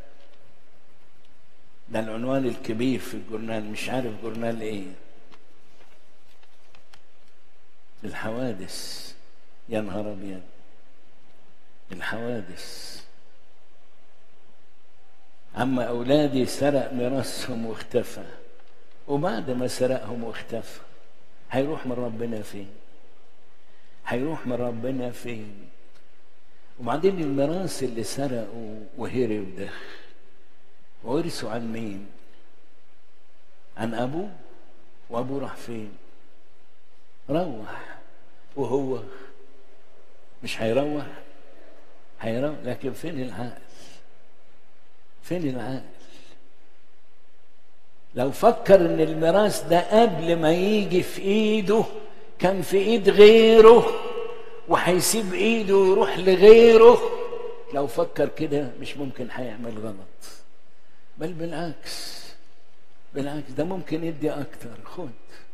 ده العنوان الكبير في الجورنال مش عارف جورنال ايه الحوادث يا نهار ابيض الحوادث عم أولادي سرق ميراثهم واختفى وبعد ما سرقهم واختفى هيروح من ربنا فين هيروح من ربنا فين وبعدين الميراث اللي سرقه وهرب ده ورثوا عن مين عن أبوه وأبوه راح فين روح وهو مش هيروح هيروح لكن فين العقل فين العقل لو فكر ان الميراث ده قبل ما يجي في ايده كان في ايد غيره وهيسيب ايده ويروح لغيره لو فكر كده مش ممكن هيعمل غلط بل بالعكس بالعكس ده ممكن يدي اكتر خد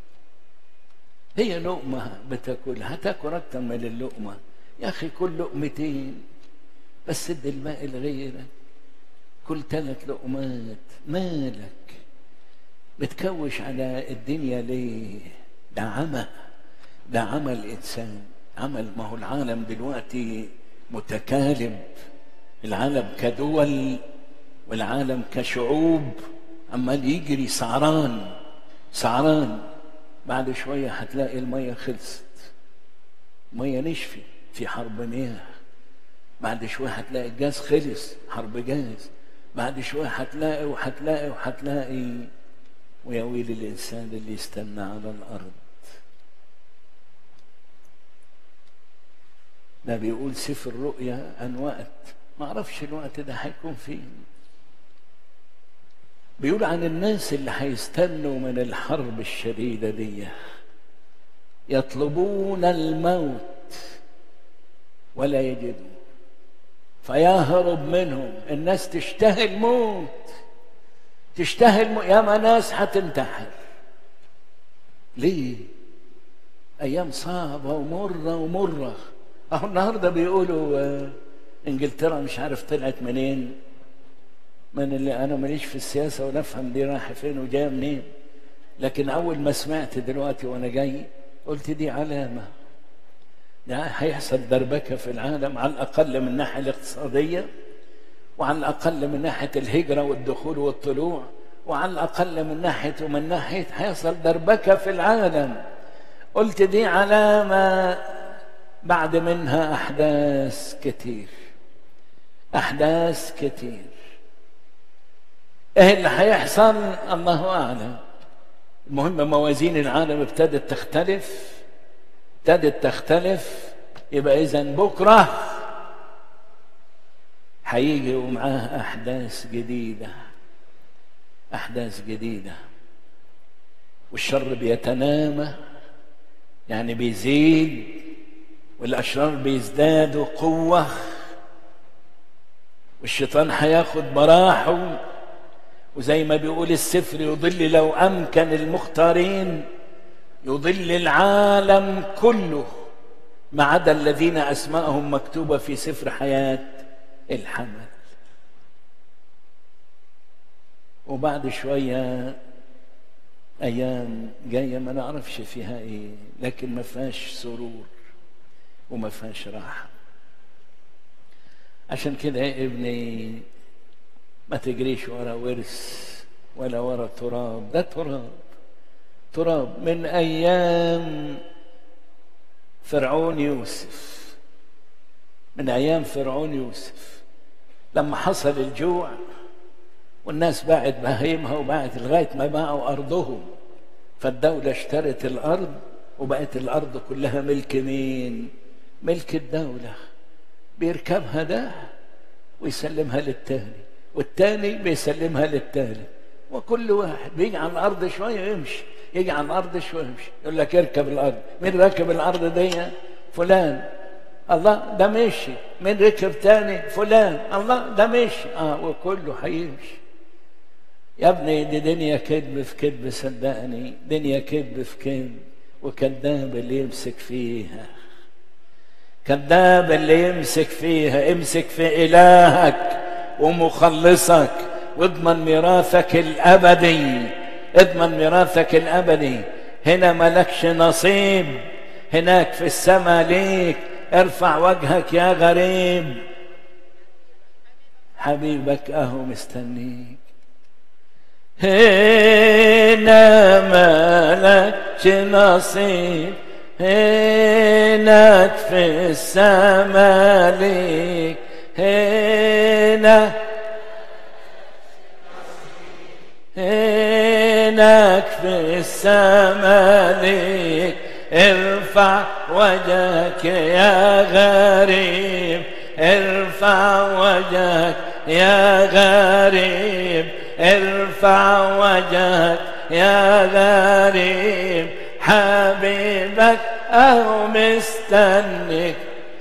هي لقمة بتاكلها هتاكل اكتر من اللقمة يا اخي كل لقمتين بس ادي الماء لغيرك كل ثلاث لقمات مالك بتكوش على الدنيا ليه ده عمى ده عمى الانسان عمل ما هو العالم دلوقتي متكالب العالم كدول والعالم كشعوب عمال يجري سعران سعران بعد شوية هتلاقي المية خلصت مية نشفي في حرب مياه بعد شوية هتلاقي الجاز خلص حرب جاز بعد شوية هتلاقي وهتلاقي وهتلاقي ويا ويل الإنسان اللي يستنى على الأرض ده بيقول سفر الرؤيا عن وقت ما اعرفش الوقت ده هيكون فين بيقول عن الناس اللي هيستنوا من الحرب الشديدة دي يطلبون الموت ولا يجدون فيهرب منهم الناس تشتهي الموت تشتهي الموت ياما ناس هتنتحر ليه ايام صعبه ومره ومره اهو النهارده بيقولوا آه، انجلترا مش عارف طلعت منين من اللي انا ماليش في السياسه ولا افهم دي رايحه فين وجايه منين لكن اول ما سمعت دلوقتي وانا جاي قلت دي علامه يعني هيحصل دربكة في العالم على الأقل من الناحية الاقتصادية وعلى الأقل من ناحية الهجرة والدخول والطلوع وعلى الأقل من ناحية ومن ناحية هيحصل دربكة في العالم قلت دي علامة بعد منها أحداث كتير أحداث كتير إيه اللي هيحصل الله أعلم المهم موازين العالم ابتدت تختلف ابتدت تختلف يبقى إذا بكرة هيجي ومعاه أحداث جديدة أحداث جديدة والشر بيتنامى يعني بيزيد والأشرار بيزدادوا قوة والشيطان هياخد براحه وزي ما بيقول السفر يضل لو أمكن المختارين يضل العالم كله ما عدا الذين أسماءهم مكتوبة في سفر حياة الحمل وبعد شوية أيام جاية ما نعرفش فيها إيه لكن ما فيهاش سرور وما فيهاش راحة عشان كده يا ابني ما تجريش ورا ورث ولا ورا تراب ده تراب تراب من أيام فرعون يوسف من أيام فرعون يوسف لما حصل الجوع والناس باعت بهايمها وباعت لغاية ما باعوا أرضهم فالدولة اشترت الأرض وبقت الأرض كلها ملك مين؟ ملك الدولة بيركبها ده ويسلمها للتاني والتاني بيسلمها للتالت وكل واحد بيجي على الأرض شوية يمشي يجي على الأرض شوية يمشي يقول لك اركب الأرض مين راكب الأرض دي؟ فلان الله ده مشي مين ركب تاني فلان الله ده مشي اه وكله هيمشي يا ابني دي دنيا كذب في كذب صدقني دنيا كذب في كذب وكذاب اللي يمسك فيها كذاب اللي يمسك فيها امسك في إلهك ومخلصك واضمن ميراثك الأبدي اضمن ميراثك الأبدي هنا ملكش نصيب هناك في السماء ليك ارفع وجهك يا غريب حبيبك اهو مستنيك هنا مالكش نصيب هناك في السماء ليك هنا هناك في السماء ليك ارفع وجهك يا غريب ارفع وجهك يا غريب ارفع وجهك يا غريب حبيبك اهو مستنك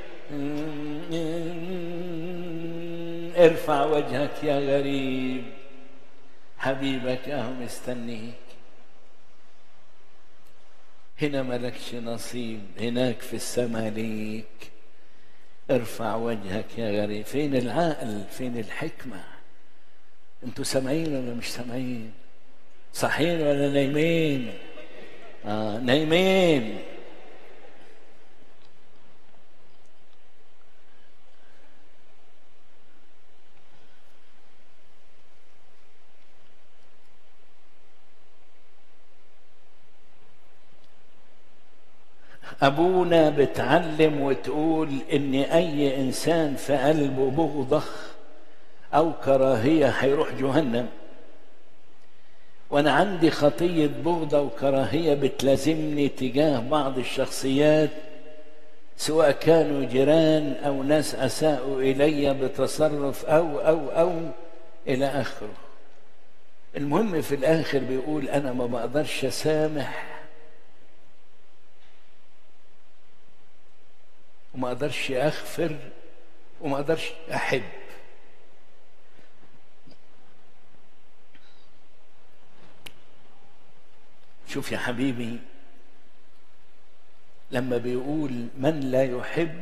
ارفع وجهك يا غريب حبيبك اهو مستنيك هنا ملكش نصيب هناك في السماء ليك ارفع وجهك يا غريب فين العقل فين الحكمة انتوا سامعين ولا مش سامعين صحيين ولا نايمين آه نايمين أبونا بتعلم وتقول إن أي إنسان في قلبه بغضة أو كراهية هيروح جهنم وأنا عندي خطية بغضة وكراهية بتلازمني تجاه بعض الشخصيات سواء كانوا جيران أو ناس أساءوا إلي بتصرف أو أو أو إلى آخره المهم في الآخر بيقول أنا ما بقدرش أسامح وما اقدرش اغفر وما اقدرش احب شوف يا حبيبي لما بيقول من لا يحب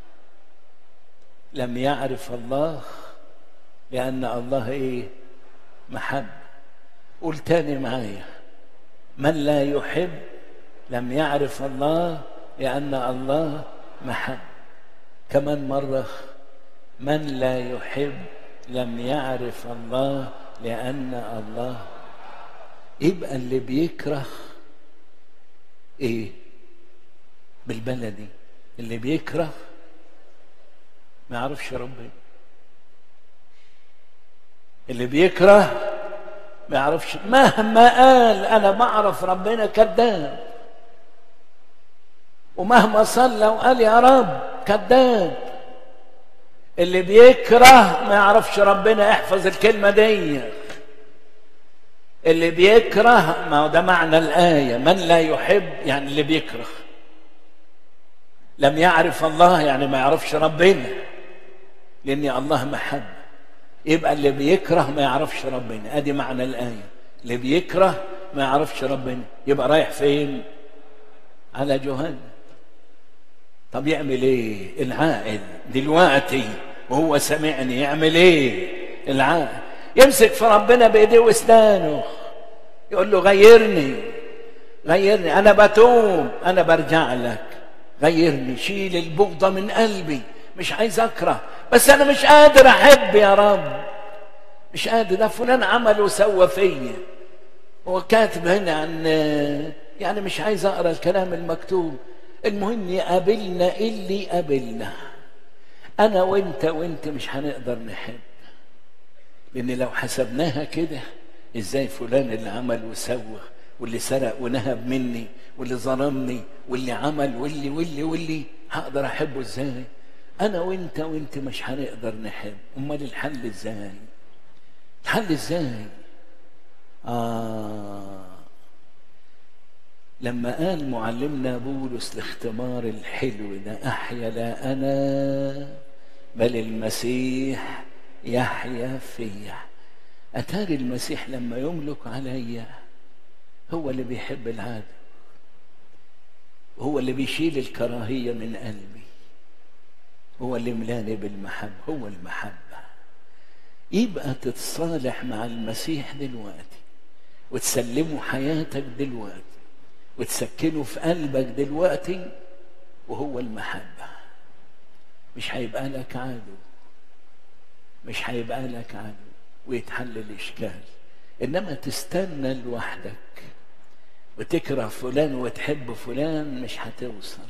لم يعرف الله لأن الله إيه محب قول تاني معايا من لا يحب لم يعرف الله لأن الله محب كمان مرة من لا يحب لم يعرف الله لأن الله يبقى اللي بيكره ايه بالبلدي اللي بيكره ما يعرفش ربنا اللي بيكره ما يعرفش مهما قال انا بعرف ربنا كذاب ومهما صلى وقال يا رب كذاب اللي بيكره ما يعرفش ربنا احفظ الكلمة دي اللي بيكره ما هو ده معنى الآية من لا يحب يعني اللي بيكره لم يعرف الله يعني ما يعرفش ربنا لأن الله محب يبقى اللي بيكره ما يعرفش ربنا ادي معنى الآية اللي بيكره ما يعرفش ربنا يبقى رايح فين على جهنم طب يعمل ايه العاقل دلوقتي وهو سمعني يعمل ايه العاقل يمسك في ربنا بايديه واسنانه يقول له غيرني غيرني انا بتوب انا برجع لك غيرني شيل البغضة من قلبي مش عايز اكره بس انا مش قادر احب يا رب مش قادر ده فلان عمل وسوى فيا هو كاتب هنا عن يعني مش عايز اقرا الكلام المكتوب المهم يقابلنا اللي يقابلنا انا وانت وانت مش هنقدر نحب لان لو حسبناها كده ازاي فلان اللي عمل وسوى واللي سرق ونهب مني واللي ظلمني واللي عمل واللي واللي واللي هقدر احبه ازاي انا وانت وانت مش هنقدر نحب امال الحل ازاي الحل ازاي آه لما قال معلمنا بولس الاختمار الحلو ده احيا لا انا بل المسيح يحيا فيا اتاري المسيح لما يملك عليا هو اللي بيحب العدو هو اللي بيشيل الكراهية من قلبي هو اللي ملاني بالمحبة هو المحبة يبقى تتصالح مع المسيح دلوقتي وتسلمه حياتك دلوقتي وتسكنه في قلبك دلوقتي وهو المحبة مش هيبقى لك عدو مش هيبقى لك عدو ويتحل الإشكال إنما تستنى لوحدك وتكره فلان وتحب فلان مش هتوصل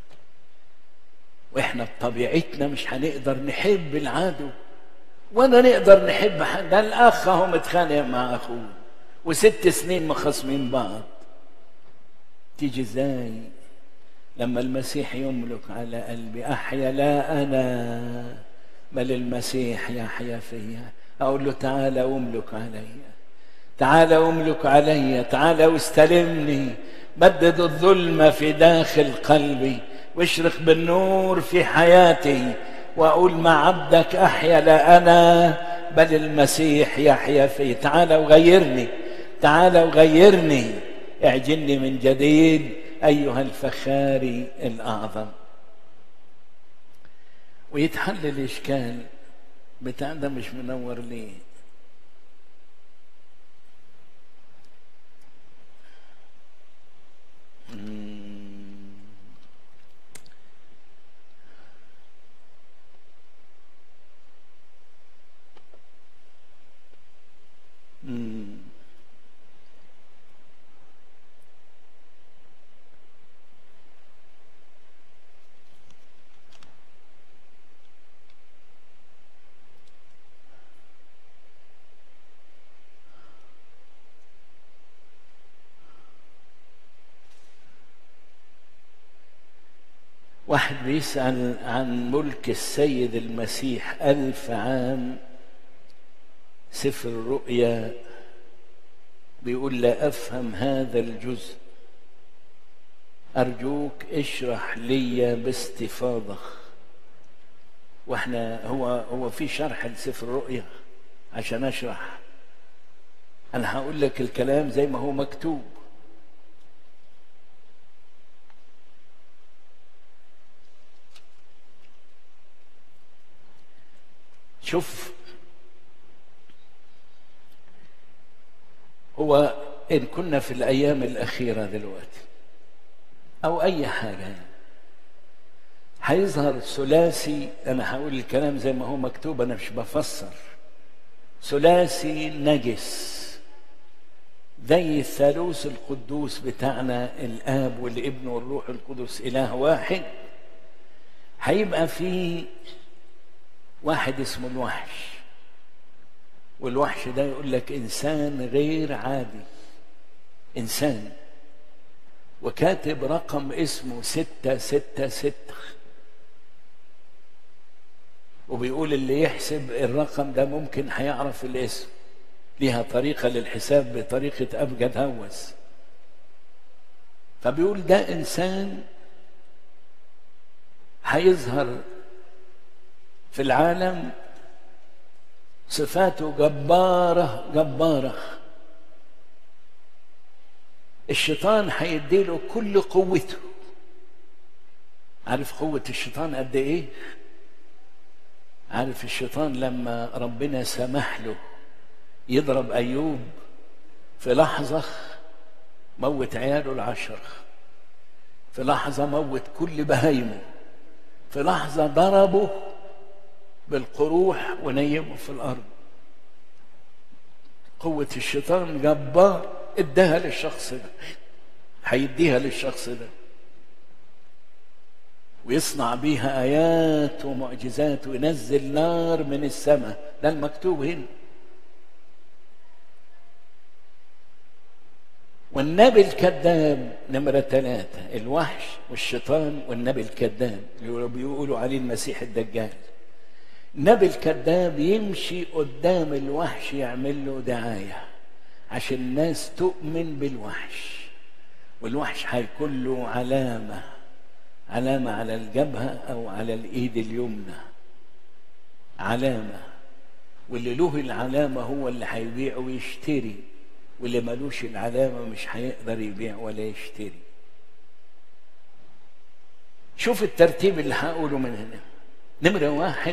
واحنا بطبيعتنا مش هنقدر نحب العدو ولا نقدر نحب حد ده الاخ اهو متخانق مع اخوه وست سنين مخاصمين بعض تيجي ازاي لما المسيح يملك على قلبي احيا لا انا بل المسيح يحيا فيا اقول له تعالى واملك عليا تعالى واملك علي تعالى واستلمني بدد الظلمة في داخل قلبي واشرق بالنور في حياتي واقول مع عبدك احيا لا انا بل المسيح يحيا في تعالى وغيرني تعالى وغيرني اعجلني من جديد ايها الفخاري الاعظم ويتحل الاشكال بتاع ده مش منور ليه واحد بيسأل عن ملك السيد المسيح ألف عام سفر الرؤيا بيقول لا أفهم هذا الجزء أرجوك اشرح لي باستفاضة واحنا هو هو في شرح لسفر الرؤيا عشان اشرح انا هقول لك الكلام زي ما هو مكتوب شوف هو إن كنا في الأيام الأخيرة دلوقتي أو أي حاجة هيظهر ثلاثي انا هقول الكلام زي ما هو مكتوب انا مش بفسر ثلاثي نجس زي الثالوث القدوس بتاعنا الاب والابن والروح القدس اله واحد هيبقى في واحد اسمه الوحش والوحش ده يقول لك انسان غير عادي انسان وكاتب رقم اسمه ستة ستة ستة وبيقول اللي يحسب الرقم ده ممكن هيعرف الاسم ليها طريقة للحساب بطريقة أبجد هوس فبيقول ده إنسان هيظهر في العالم صفاته جبارة جبارة الشيطان هيديله كل قوته عارف قوة الشيطان قد إيه؟ عارف الشيطان لما ربنا سمح له يضرب أيوب في لحظة موت عياله العشرة في لحظة موت كل بهايمه في لحظة ضربه بالقروح ونيمه في الأرض قوة الشيطان جبار اداها للشخص ده هيديها للشخص ده ويصنع بيها آيات ومعجزات وينزل نار من السماء ده المكتوب هنا والنبي الكذاب نمرة ثلاثة الوحش والشيطان والنبي الكذاب اللي بيقولوا عليه المسيح الدجال النبي الكذاب يمشي قدام الوحش يعمل له دعاية عشان الناس تؤمن بالوحش والوحش هيكون له علامة علامة على الجبهة أو على الإيد اليمنى علامة واللي له العلامة هو اللي هيبيع ويشتري واللي ملوش العلامة مش هيقدر يبيع ولا يشتري شوف الترتيب اللي هقوله من هنا نمرة واحد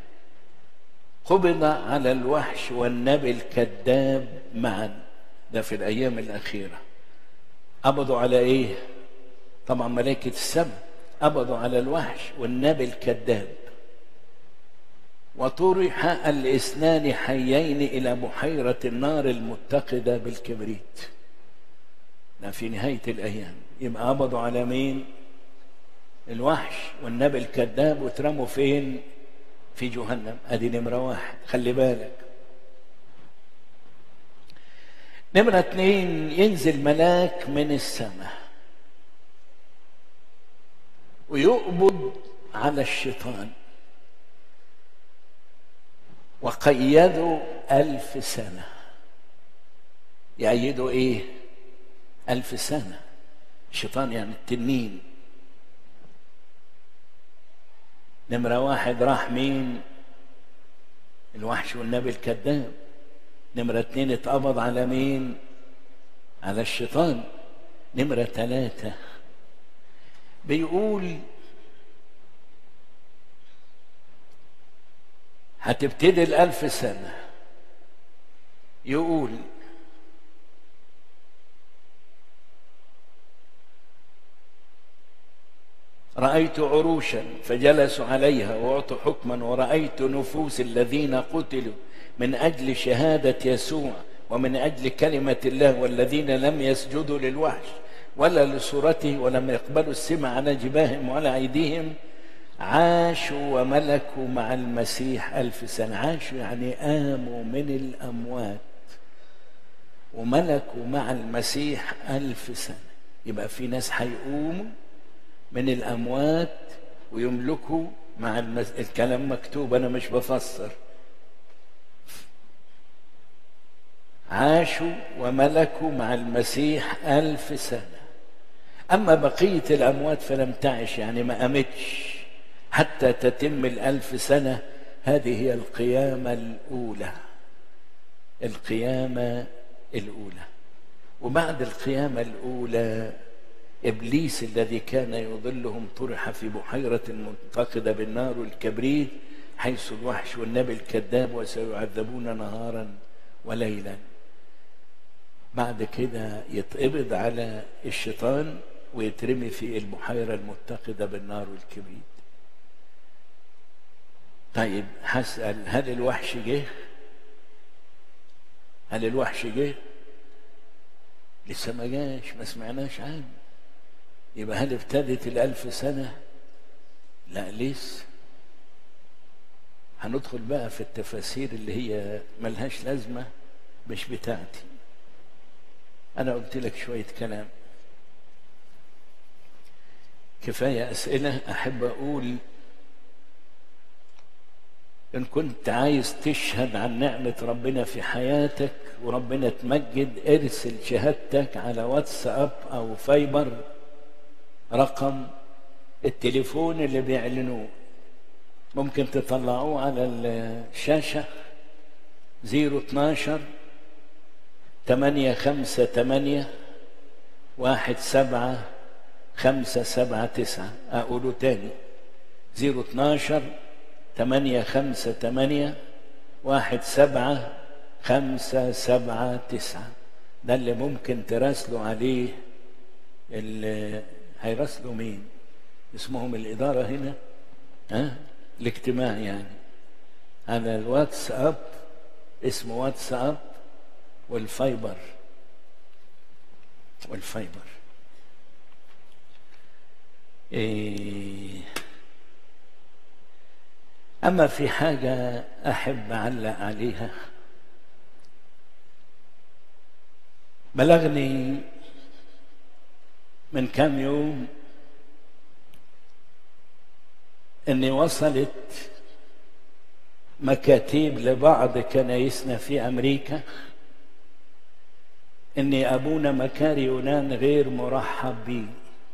قبض على الوحش والنبي الكذاب معا ده في الأيام الأخيرة قبضوا على إيه؟ طبعا ملائكة السماء قبضوا على الوحش والنبي الكذاب وطرح الاثنان حيين الى بحيره النار المتقده بالكبريت ده في نهايه الايام يبقى قبضوا على مين الوحش والنبي الكذاب واترموا فين في جهنم ادي نمره واحد خلي بالك نمرة اتنين ينزل ملاك من السماء ويقبض على الشيطان وقيدوا ألف سنة يأيدوا إيه ألف سنة الشيطان يعني التنين نمرة واحد راح مين الوحش والنبي الكذاب نمرة اتنين اتقبض على مين على الشيطان نمرة ثلاثة بيقول هتبتدي الألف سنة يقول رأيت عروشا فجلسوا عليها وأعطوا حكما ورأيت نفوس الذين قتلوا من أجل شهادة يسوع ومن أجل كلمة الله والذين لم يسجدوا للوحش ولا لصورته ولم يقبلوا السمع على جباههم ولا أيديهم عاشوا وملكوا مع المسيح ألف سنة عاشوا يعني قاموا من الأموات وملكوا مع المسيح ألف سنة يبقى في ناس هيقوموا من الأموات ويملكوا مع المس... الكلام مكتوب أنا مش بفسر عاشوا وملكوا مع المسيح ألف سنة أما بقية الأموات فلم تعش يعني ما قامتش حتى تتم الألف سنة هذه هي القيامة الأولى القيامة الأولى وبعد القيامة الأولى إبليس الذي كان يضلهم طرح في بحيرة منتقدة بالنار والكبريت حيث الوحش والنبي الكذاب وسيعذبون نهارا وليلا بعد كده يتقبض على الشيطان ويترمي في البحيرة المتقدة بالنار والكبريت طيب هسأل هل الوحش جه؟ هل الوحش جه؟ لسه ما جاش ما سمعناش عنه يبقى هل ابتدت الألف سنة؟ لا لسه هندخل بقى في التفاسير اللي هي ملهاش لازمة مش بتاعتي أنا قلت لك شوية كلام كفاية أسئلة أحب أقول إن كنت عايز تشهد عن نعمة ربنا في حياتك وربنا تمجد ارسل شهادتك على واتساب أو فايبر رقم التليفون اللي بيعلنوه ممكن تطلعوه على الشاشة زيرو اتناشر تمانية خمسة تمانية واحد سبعة خمسة سبعة تسعة أقوله تاني زيرو اتناشر تمانية خمسة تمانية واحد سبعة خمسة سبعة تسعة ده اللي ممكن تراسلوا عليه اللي هيراسلوا مين اسمهم الإدارة هنا ها الاجتماع يعني على الواتساب اسمه واتساب والفايبر والفايبر إيه أما في حاجة أحب أعلق عليها بلغني من كام يوم أني وصلت مكاتيب لبعض كنايسنا في أمريكا أني أبونا مكاري يونان غير مرحب بي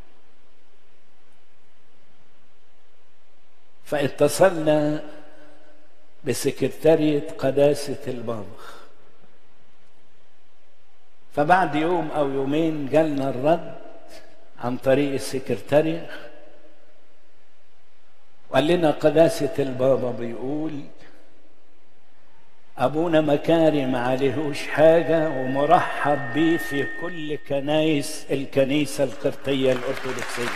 فاتصلنا بسكرتارية قداسة البابا فبعد يوم أو يومين جالنا الرد عن طريق السكرتارية وقال لنا قداسة البابا بيقول أبونا مكاري ما عليهوش حاجة ومرحب بيه في كل كنايس الكنيسة القبطية الأرثوذكسية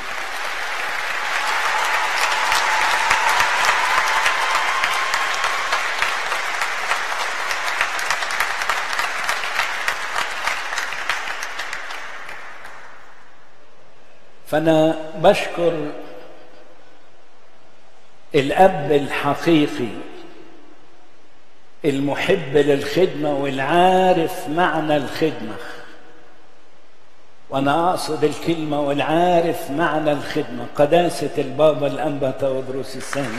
فأنا بشكر الأب الحقيقي المحب للخدمة والعارف معنى الخدمة وأنا أقصد الكلمة والعارف معنى الخدمة قداسة البابا الأنبا تودروس الثاني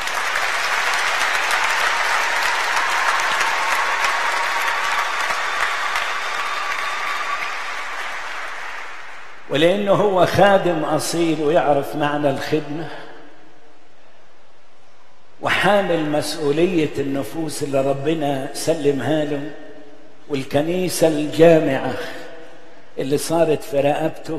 ولأنه هو خادم أصيل ويعرف معنى الخدمة وحامل مسؤولية النفوس اللي ربنا سلمها له والكنيسة الجامعة اللي صارت في رقبته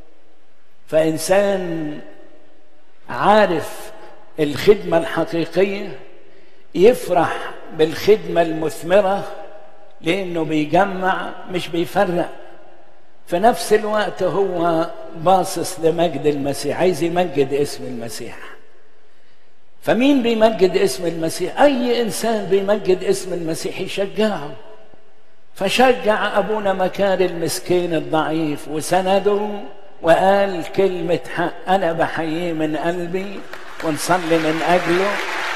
فإنسان عارف الخدمة الحقيقية يفرح بالخدمة المثمرة لأنه بيجمع مش بيفرق في نفس الوقت هو باصص لمجد المسيح عايز يمجد اسم المسيح فمين بيمجد اسم المسيح اي انسان بيمجد اسم المسيح يشجعه فشجع ابونا مكاري المسكين الضعيف وسنده وقال كلمة حق أنا بحييه من قلبي ونصلي من أجله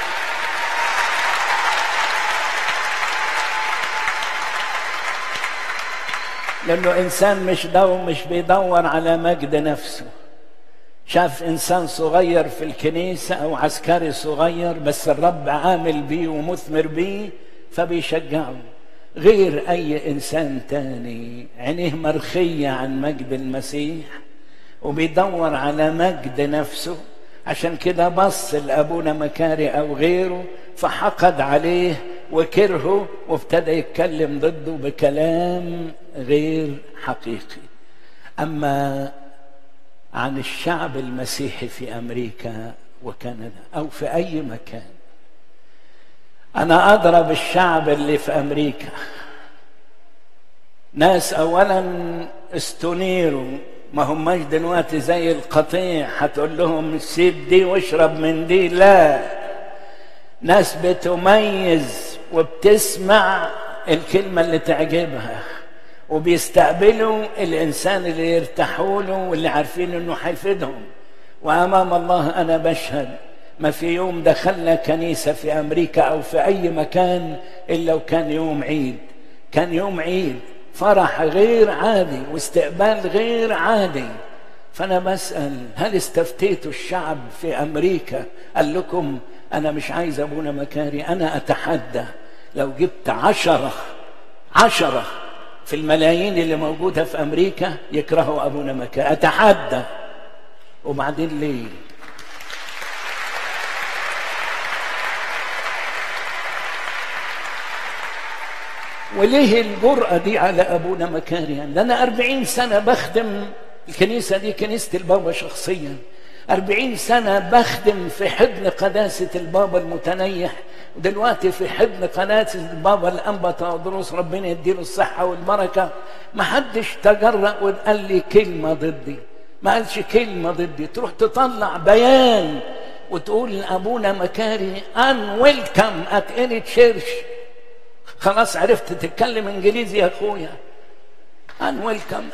لأنه إنسان مش دو مش بيدور على مجد نفسه شاف إنسان صغير في الكنيسة أو عسكري صغير بس الرب عامل بيه ومثمر بيه فبيشجعه غير أي إنسان تاني عينيه مرخية عن مجد المسيح وبيدور على مجد نفسه عشان كده بص لأبونا مكاري أو غيره فحقد عليه وكرهه وابتدى يتكلم ضده بكلام غير حقيقي أما عن الشعب المسيحي في أمريكا وكندا أو في أي مكان أنا أضرب الشعب اللي في أمريكا ناس أولا استنيروا ما هماش دلوقتي زي القطيع هتقول لهم سيب دي واشرب من دي لا ناس بتميز وبتسمع الكلمة اللي تعجبها وبيستقبلوا الإنسان اللي يرتاحوا له واللي عارفين إنه هيفيدهم وأمام الله أنا بشهد ما في يوم دخلنا كنيسة في أمريكا أو في أي مكان إلا وكان يوم عيد كان يوم عيد فرح غير عادي واستقبال غير عادي فأنا بسأل هل استفتيتوا الشعب في أمريكا قال لكم أنا مش عايز أبونا مكاري أنا أتحدى لو جبت عشرة عشرة في الملايين اللي موجودة في أمريكا يكرهوا أبونا مكاري أتحدى وبعدين ليه وليه الجرأة دي على أبونا مكاري يعني أنا أربعين سنة بخدم الكنيسة دي كنيسة البابا شخصيا أربعين سنة بخدم في حضن قداسة البابا المتنيح ودلوقتي في حضن قداسة البابا الأنبا تودروس ربنا يديله الصحة والبركة ما حدش تجرأ وقال لي كلمة ضدي ما قالش كلمة ضدي تروح تطلع بيان وتقول لأبونا مكاري ان ويلكم ات اني تشيرش خلاص عرفت تتكلم انجليزي يا اخويا ان ويلكم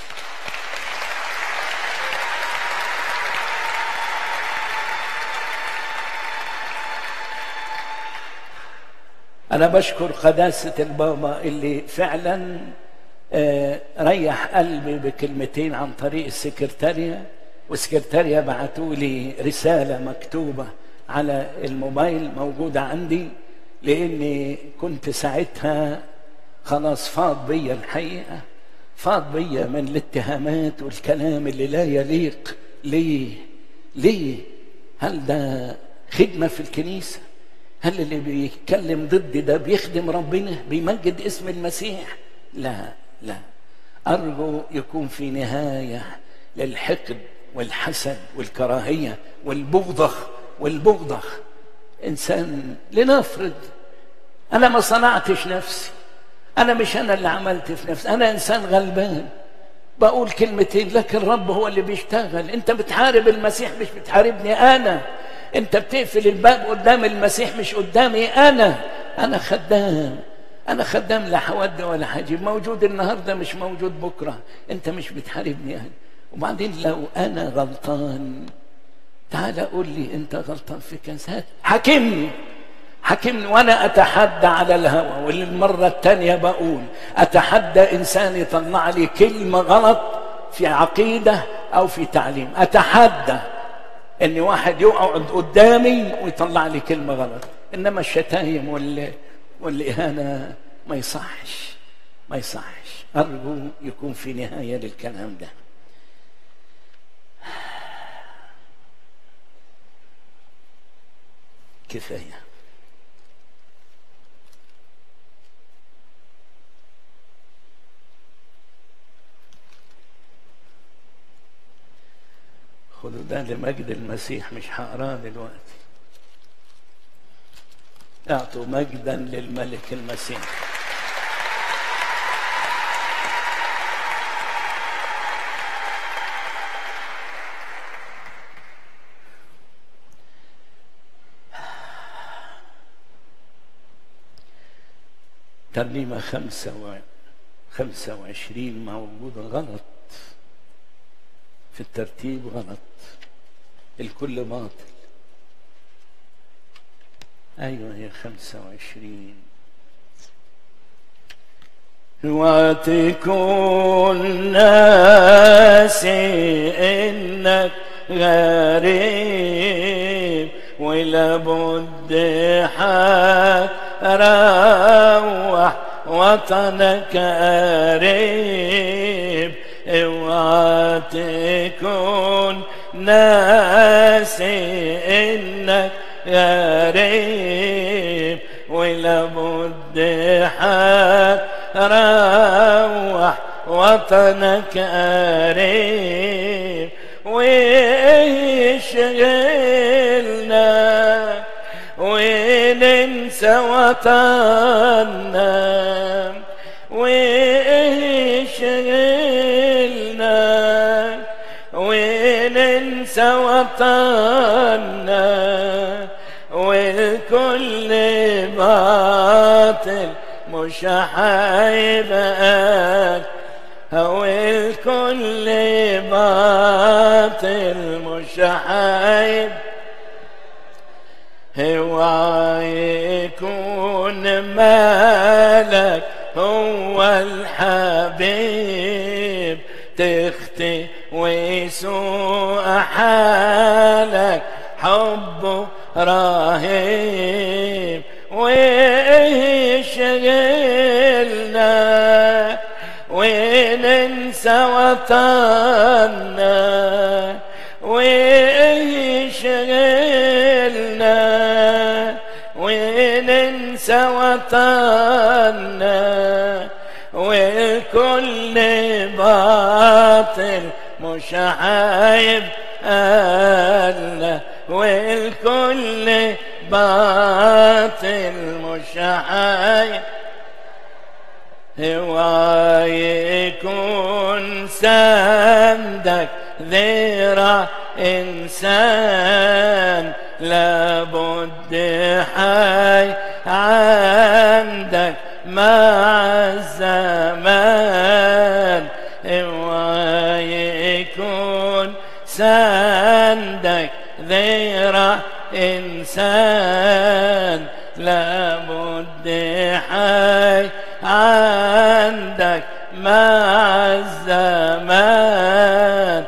انا بشكر قداسه البابا اللي فعلا آه، ريح قلبي بكلمتين عن طريق السكرتارية والسكرتارية بعتوا لي رسالة مكتوبة على الموبايل موجودة عندي لأني كنت ساعتها خلاص فاض بيا الحقيقة فاض بيا من الاتهامات والكلام اللي لا يليق ليه ليه هل ده خدمة في الكنيسة هل اللي بيتكلم ضد ده بيخدم ربنا بيمجد اسم المسيح لا لا أرجو يكون في نهاية للحقد والحسد والكراهية والبغضة والبغضة إنسان لنفرض أنا ما صنعتش نفسي أنا مش أنا اللي عملت في نفسي أنا إنسان غلبان بقول كلمتين لكن الرب هو اللي بيشتغل أنت بتحارب المسيح مش بتحاربني أنا أنت بتقفل الباب قدام المسيح مش قدامي أنا أنا خدام انا خدام لا حود ولا هجيب موجود النهارده مش موجود بكره انت مش بتحاربني يعني وبعدين لو انا غلطان تعال قول لي انت غلطان في كذا حاكمني حاكمني وانا اتحدى على الهوى وللمره الثانيه بقول اتحدى انسان يطلع لي كلمه غلط في عقيده او في تعليم اتحدى ان واحد يقعد قدامي ويطلع لي كلمه غلط انما الشتايم وال والإهانة ما يصحش ما يصحش أرجو يكون في نهاية للكلام ده كفاية خدوا ده لمجد المسيح مش هقراه دلوقتي اعطوا مجدا للملك المسيح ترنيمة خمسة و... خمسة وعشرين موجودة غلط في الترتيب غلط الكل باطل أيوة هي خمسة وعشرين وتكون ناسي إنك غريب ولابد حروح وطنك قريب اوعى تكون ناسي انك غريب ولابد حروح وطنك قريب ويشغلنا وننسى وطننا ويشغلنا وننسى وطننا والكل باطل مش حايب هو يكون مالك هو الحبيب تختي ويسوء حالك حبه رهيب ويشغلنا وننسى وطننا ويشغلنا وننسى وطننا والكل باطل مش عيب قالنا والكل باطل مش عيب هو يكون سندك ذرة إنسان لابد حي عندك مع الزمان هو يكون سندك ذرة إنسان لابد حي عندك مع الزمان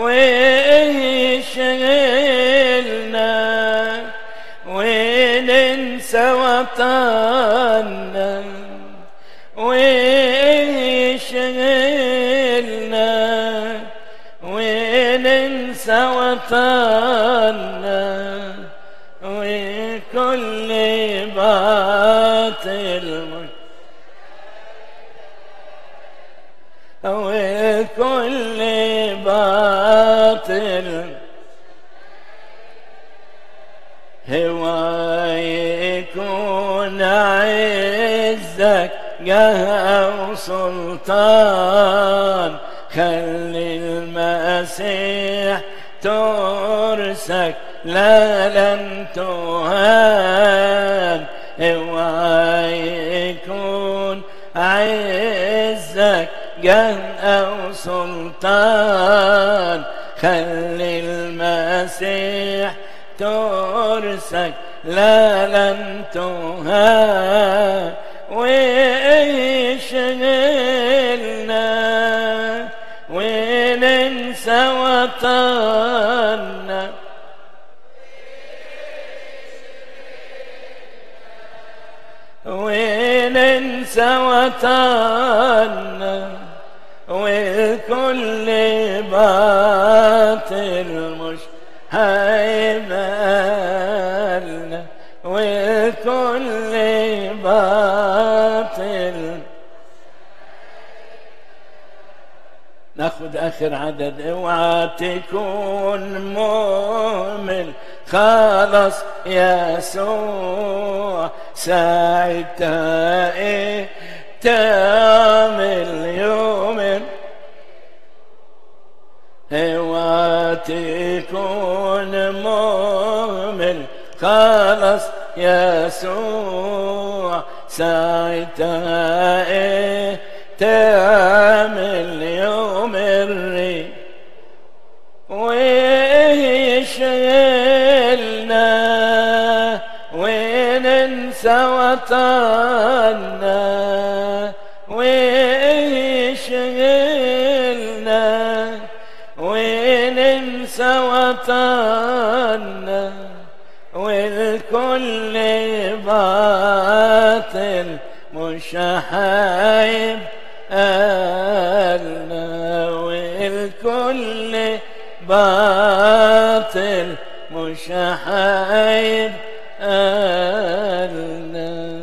ويشغلنا وننسى وطننا ويشغلنا وننسى وطننا وكل باطل مش وكل باطل هو يكون عزك جاه وسلطان خلي المسيح ترسك لا لن تهان هو يكون عزك جاه أو سلطان خلي المسيح ترسك لا لن تهان ويشغلنا وننسى وطننا وننسى وطننا والكل باطل مش هيبالنا والكل باطل ناخد اخر عدد اوعى تكون مؤمن خلاص يسوع ساعتها ايه تعمل يوم اوعى تكون مؤمن خلاص يسوع ساعتها ايه تعمل يوم الري ويشغلنا وننسى وطننا ويشغلنا وننسى وطننا والكل باطل مش حايب قالنا والكل باطل مش حايب قالنا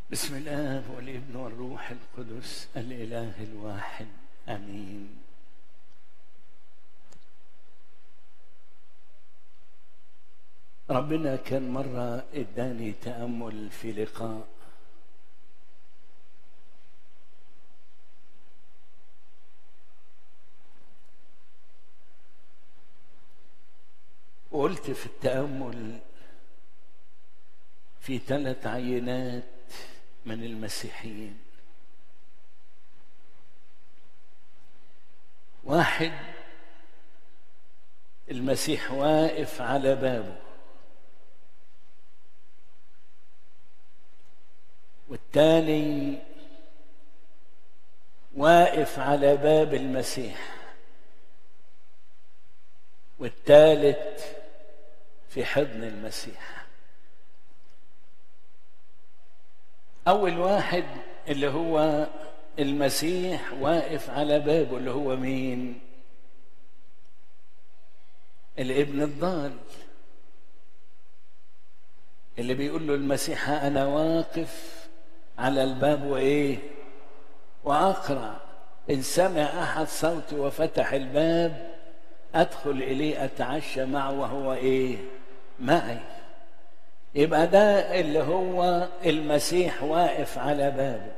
بسم الله والابن والروح القدس الاله الواحد امين ربنا كان مره اداني تامل في لقاء وقلت في التامل في ثلاث عينات من المسيحيين واحد المسيح واقف على بابه والتاني واقف على باب المسيح والثالث في حضن المسيح أول واحد اللي هو المسيح واقف على بابه اللي هو مين؟ الابن الضال اللي بيقول له المسيح أنا واقف على الباب وإيه؟ وأقرأ إن سمع أحد صوتي وفتح الباب أدخل إليه أتعشى معه وهو إيه؟ معي يبقى ده اللي هو المسيح واقف على بابه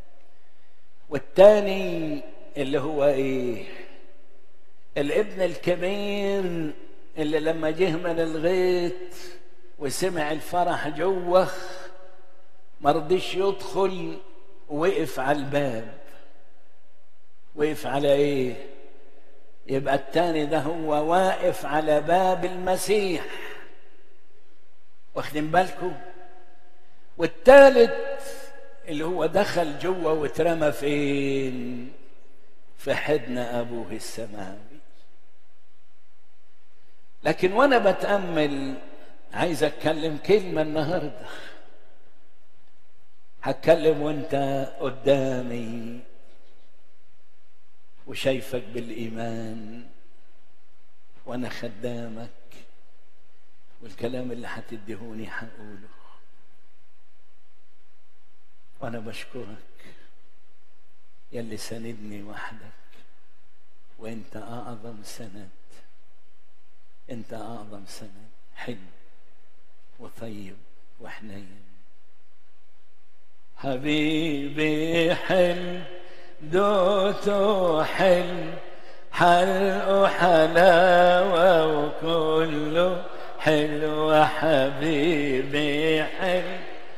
والتاني اللي هو ايه الابن الكبير اللي لما جه من الغيط وسمع الفرح جوه مرضيش يدخل وقف على الباب وقف على ايه يبقى التاني ده هو واقف على باب المسيح واخدين بالكم والثالث اللي هو دخل جوه واترمى فين في حضن ابوه السماوي لكن وانا بتامل عايز اتكلم كلمه النهارده هتكلم وانت قدامي وشايفك بالايمان وانا خدامك والكلام اللي هتديهوني هقوله وانا بشكرك يلي ساندني وحدك وانت اعظم سند انت اعظم سند حلو وطيب وحنين حبيبي حل دوته حل حلق حلاوة وكله حلو حبيبي حل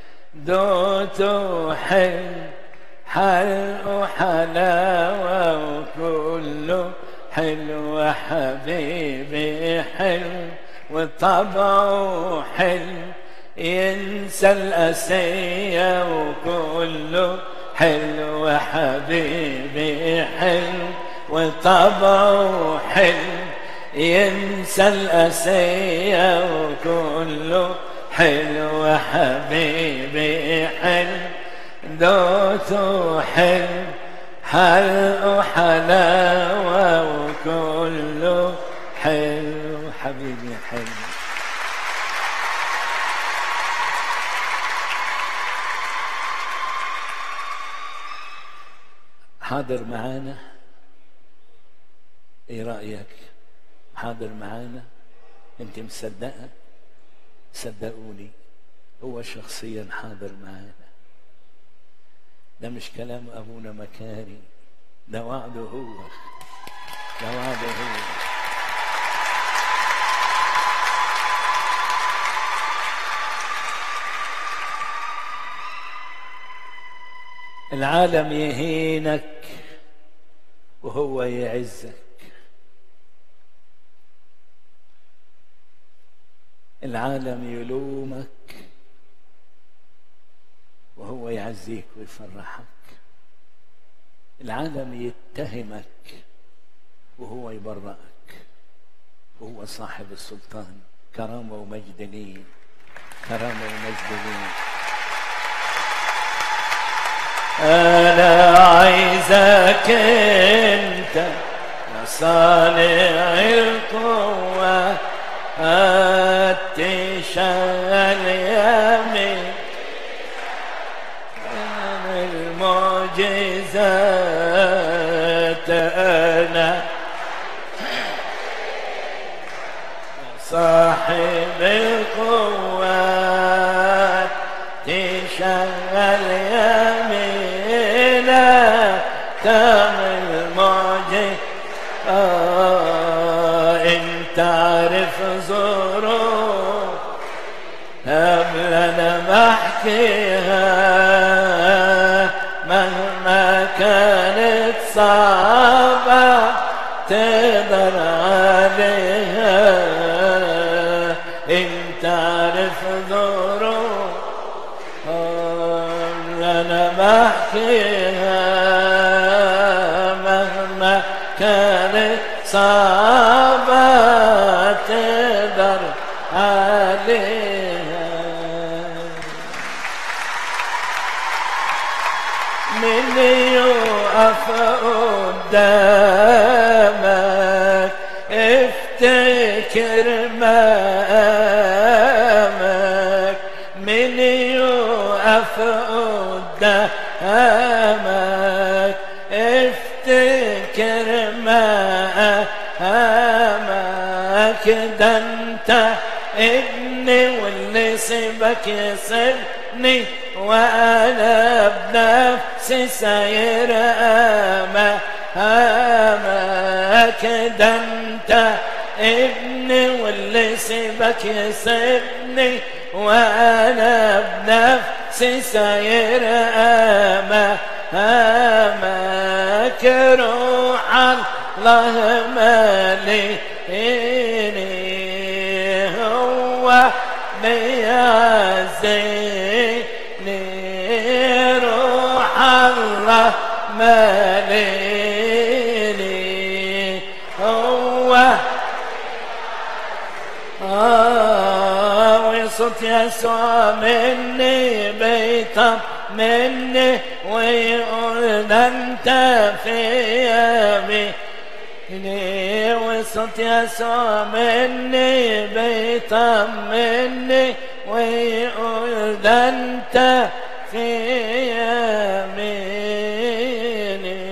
دوته حل حلق حلاوة وكله حلو حبيبي حل وطبعه حل ينسى الأسية وكله حلو حبيبي حلو وطبعه حلو ينسى الأسية وكله حلو حبيبي حلو دوته حلو حلو حلاوة وكله حلو حبيبي حلو حاضر معانا ايه رأيك حاضر معانا انت مصدقة صدقوني هو شخصيا حاضر معانا ده مش كلام ابونا مكاري ده وعده هو ده وعده هو العالم يهينك وهو يعزك العالم يلومك وهو يعزيك ويفرحك العالم يتهمك وهو يبرأك وهو صاحب السلطان كرامة ومجد لي كرامة ومجد لي أنا عايزك أنت يا صانع القوة هتشغل يمين المعجزات أنا صاحب القوات تشغل يمينك تعمل معجزات آه انت عارف ظروف قبل انا بحكيها مهما كانت صعبة تقدر عليها انت عارف ظروف قبل انا بحكيها مهما كانت صعبة تقدر عليها من يقف قدامك افتكر مقامك من يقف قدامك افتكر مقامك ده انت ابني واللي سيبك يسيبني وانا بنفسي ساير امامك ده انت ابني واللي سيبك يسيبني وانا بنفسي ساير امامك روح الله ماليني هو بيعزيني روح الله ماليني هو آه وصوت يسوع مني بيطم مني ويقول ده انت في يميني وصوت يسوع مني بيطمني ويقول ده انت في يميني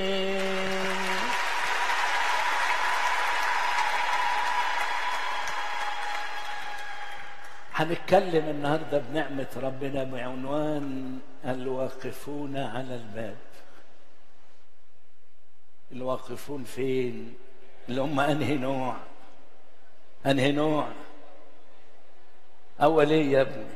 هنتكلم النهارده بنعمة ربنا بعنوان الواقفون على الباب الواقفون فين اللي هم انهي نوع انهي نوع اول ايه يا ابني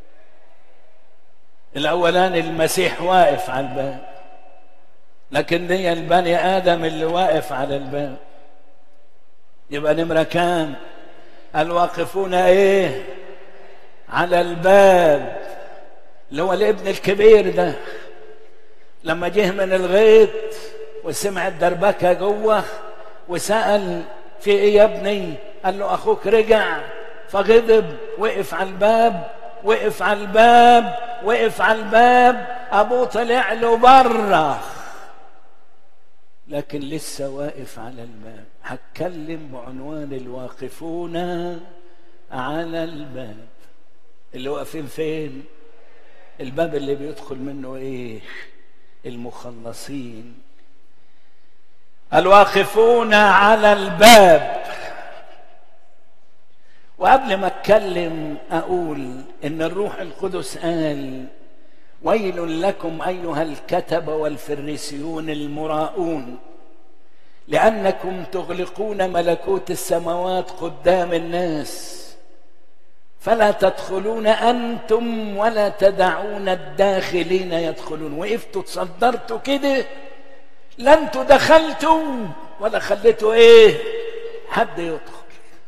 الاولاني المسيح واقف على الباب لكن هي البني ادم اللي واقف على الباب يبقى نمره كام الواقفون ايه على الباب اللي هو الابن الكبير ده لما جه من الغيط وسمع الدربكه جوه وسال في ايه يا ابني قال له اخوك رجع فغضب وقف على الباب وقف على الباب وقف على الباب ابوه طلع له بره لكن لسه واقف على الباب هتكلم بعنوان الواقفون على الباب اللي واقفين فين الباب اللي بيدخل منه ايه المخلصين الواقفون على الباب وقبل ما اتكلم اقول ان الروح القدس قال ويل لكم ايها الكتب والفريسيون المراؤون لانكم تغلقون ملكوت السماوات قدام الناس فلا تدخلون انتم ولا تدعون الداخلين يدخلون وقفتوا تصدرتوا كده لا انتوا دخلتوا ولا خليتوا ايه حد يدخل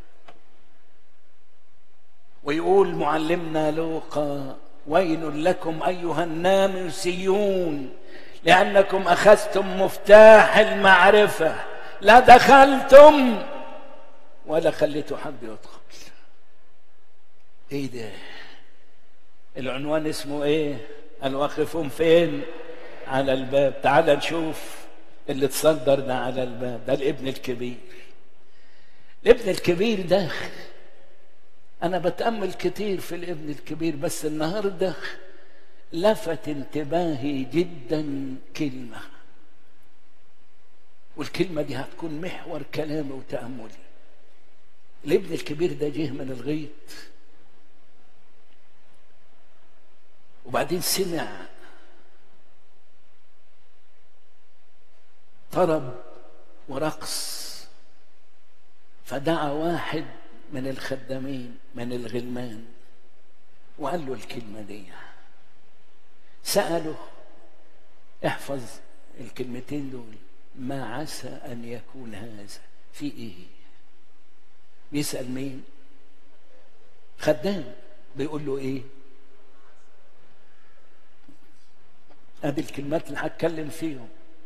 ويقول معلمنا لوقا ويل لكم ايها الناموسيون لانكم اخذتم مفتاح المعرفه لا دخلتم ولا خليتوا حد يدخل ايه ده العنوان اسمه ايه الواقفون فين على الباب تعال نشوف اللي تصدر ده على الباب ده الابن الكبير الابن الكبير ده انا بتامل كتير في الابن الكبير بس النهارده لفت انتباهي جدا كلمة والكلمة دي هتكون محور كلامي وتأملي الابن الكبير ده جه من الغيط وبعدين سمع طرب ورقص فدعا واحد من الخدامين من الغلمان وقال له الكلمة دي سأله احفظ الكلمتين دول ما عسى أن يكون هذا في إيه بيسأل مين خدام بيقول له إيه ادي الكلمات اللي هتكلم فيهم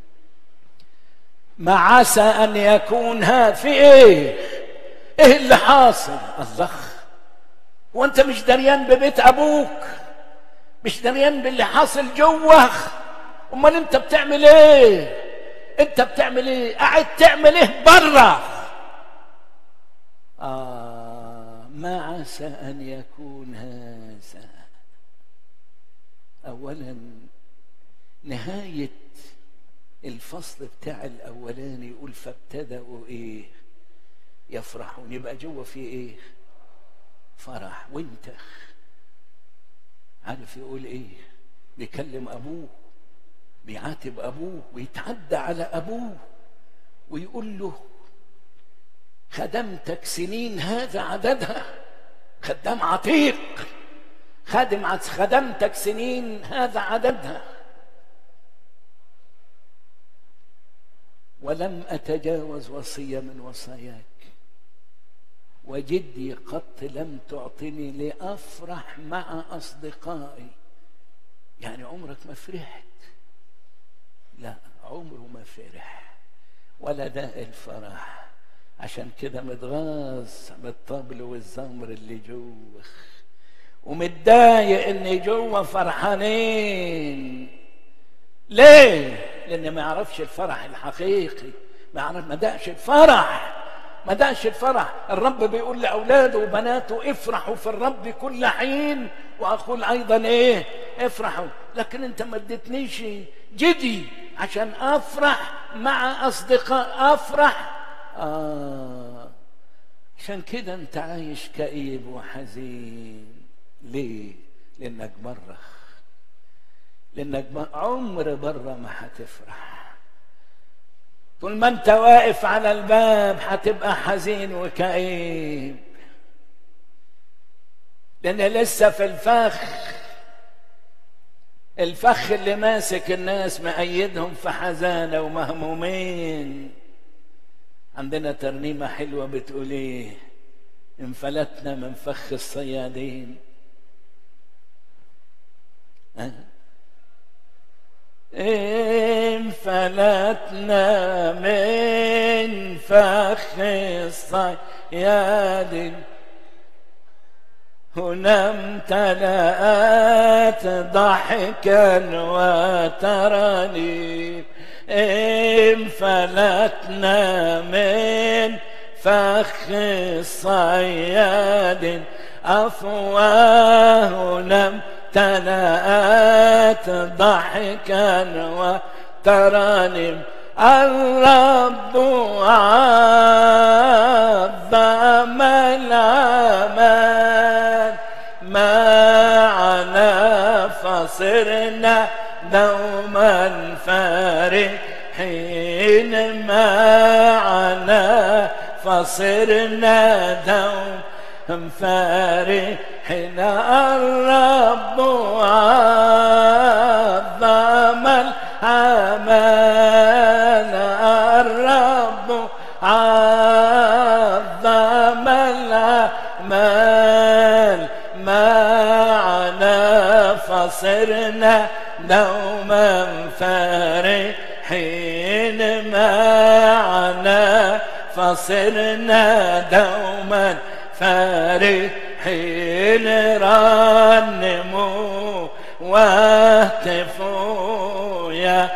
ما عسى ان يكون ها في ايه ايه اللي حاصل الله وانت مش دريان ببيت ابوك مش دريان باللي حاصل جوه امال انت بتعمل ايه انت بتعمل ايه قاعد تعمل ايه بره آه ما عسى ان يكون هذا اولا نهايه الفصل بتاع الاولاني يقول فابتدأوا ايه يفرحون يبقى جوه في ايه فرح وانت عارف يقول ايه بيكلم ابوه بيعاتب ابوه ويتعدى على ابوه ويقول له خدمتك سنين هذا عددها خدام عتيق خادم خدمتك سنين هذا عددها ولم أتجاوز وصية من وصاياك وجدي قط لم تعطني لأفرح مع أصدقائي يعني عمرك ما فرحت لا عمره ما فرح ولا داء الفرح عشان كده متغاظ بالطبل والزمر اللي جوه ومتضايق ان جوه فرحانين ليه لان ما يعرفش الفرح الحقيقي ما يعرف ما دقش الفرح ما دقش الفرح الرب بيقول لاولاده وبناته افرحوا في الرب كل حين واقول ايضا ايه افرحوا لكن انت ما اديتنيش جدي عشان افرح مع اصدقاء افرح آه عشان كده انت عايش كئيب وحزين ليه لانك بره لانك عمر بره ما هتفرح طول ما انت واقف على الباب هتبقى حزين وكئيب لان لسه في الفخ الفخ اللي ماسك الناس مأيدهم في حزانة ومهمومين عندنا ترنيمة حلوة بتقول ايه انفلتنا من فخ الصيادين أه؟ انفلتنا من فخ الصياد هنا امتلأت ضحكا وتراني انفلتنا من فخ الصياد أفواهنا امتلأت ضحكا وترانم الرب عظم الأمان معنا فصرنا دوما فرحين معنا فصرنا دوما فرحين الرب عظم الأمان الرب عظم الأمان معنا فصرنا دوما فرحين معنا فصرنا دوما فرحين رنموا واهتفوا يا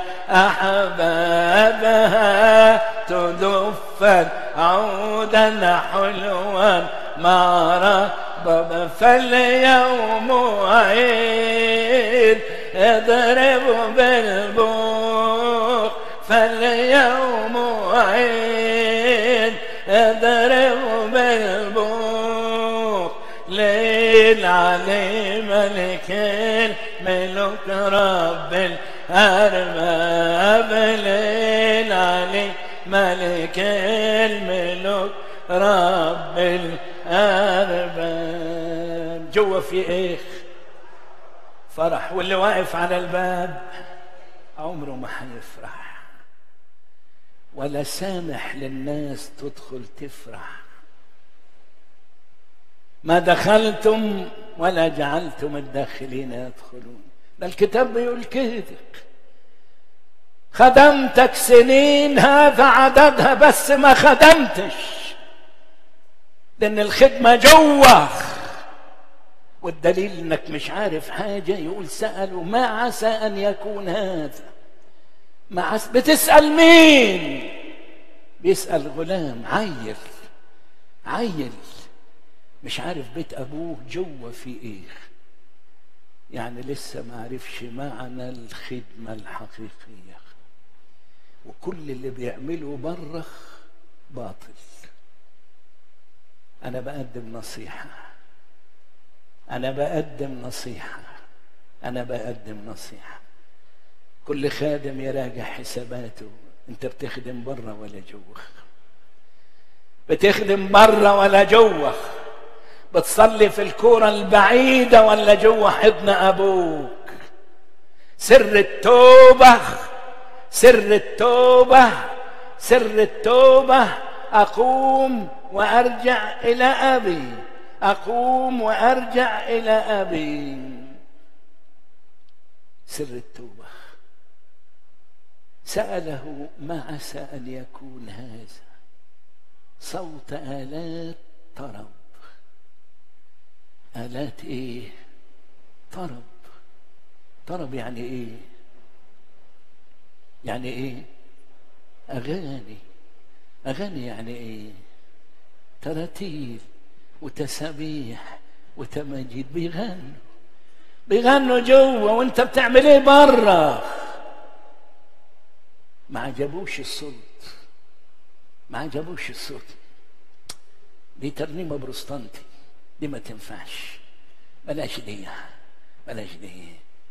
أحبابها تدفا عودا حلوا مع ربب فاليوم عيد اضربوا بالبوق فاليوم عيد اضربوا بالبوق ليل علي ملك الملوك رب الأرباب ليل علي ملك الملوك رب الأرباب جوا في ايه فرح واللي واقف على الباب عمره ما حيفرح ولا سامح للناس تدخل تفرح ما دخلتم ولا جعلتم الداخلين يدخلون ده الكتاب بيقول كده خدمتك سنين هذا عددها بس ما خدمتش لان الخدمه جوه والدليل انك مش عارف حاجه يقول سالوا ما عسى ان يكون هذا ما عسى بتسال مين بيسال غلام عيل عيل مش عارف بيت ابوه جوه في ايه يعني لسه ما عرفش معنى الخدمه الحقيقيه وكل اللي بيعمله بره باطل انا بقدم نصيحه انا بقدم نصيحه انا بقدم نصيحه كل خادم يراجع حساباته انت بتخدم بره ولا جوه بتخدم بره ولا جوه بتصلي في الكورة البعيدة ولا جوه حضن أبوك سر التوبة سر التوبة سر التوبة أقوم وأرجع إلى أبي أقوم وأرجع إلى أبي سر التوبة سأله ما عسى أن يكون هذا صوت آلات طرب آلات إيه طرب طرب يعني إيه يعني إيه أغاني أغاني يعني إيه تراتيل وتسابيح وتماجيد بيغنوا بيغنوا جوا وانت بتعمل ايه برا ما عجبوش الصوت ما عجبوش الصوت دي ترنيمه بروستانتي دي ما تنفعش بلاش دي بلاش دي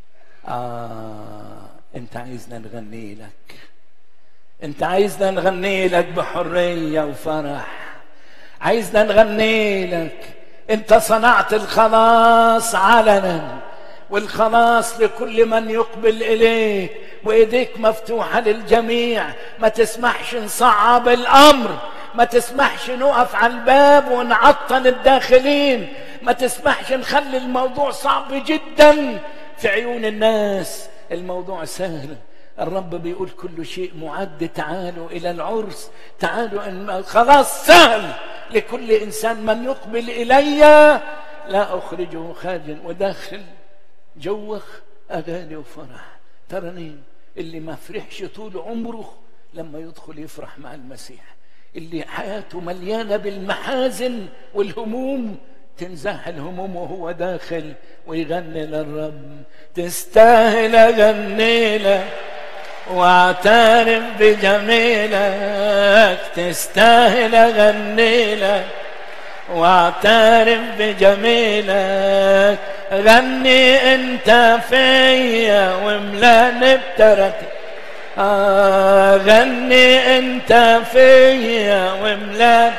آه انت عايزنا نغني لك انت عايزنا نغني لك بحريه وفرح عايزنا نغني لك انت صنعت الخلاص علنا والخلاص لكل من يقبل اليك وايديك مفتوحه للجميع ما تسمحش نصعب الامر ما تسمحش نقف على الباب ونعطل الداخلين ما تسمحش نخلي الموضوع صعب جدا في عيون الناس الموضوع سهل الرب بيقول كل شيء معد تعالوا الى العرس تعالوا إن خلاص سهل لكل انسان من يقبل الي لا اخرجه خارجا وداخل جوخ اغاني وفرح ترنيم اللي ما فرحش طول عمره لما يدخل يفرح مع المسيح اللي حياته مليانه بالمحازن والهموم تنزاح الهموم وهو داخل ويغني للرب تستاهل اغني لك واعترف بجميلك تستاهل اغني لك واعترف بجميلك غني انت فيا وملاني بترتي آه غني انت فيا وملان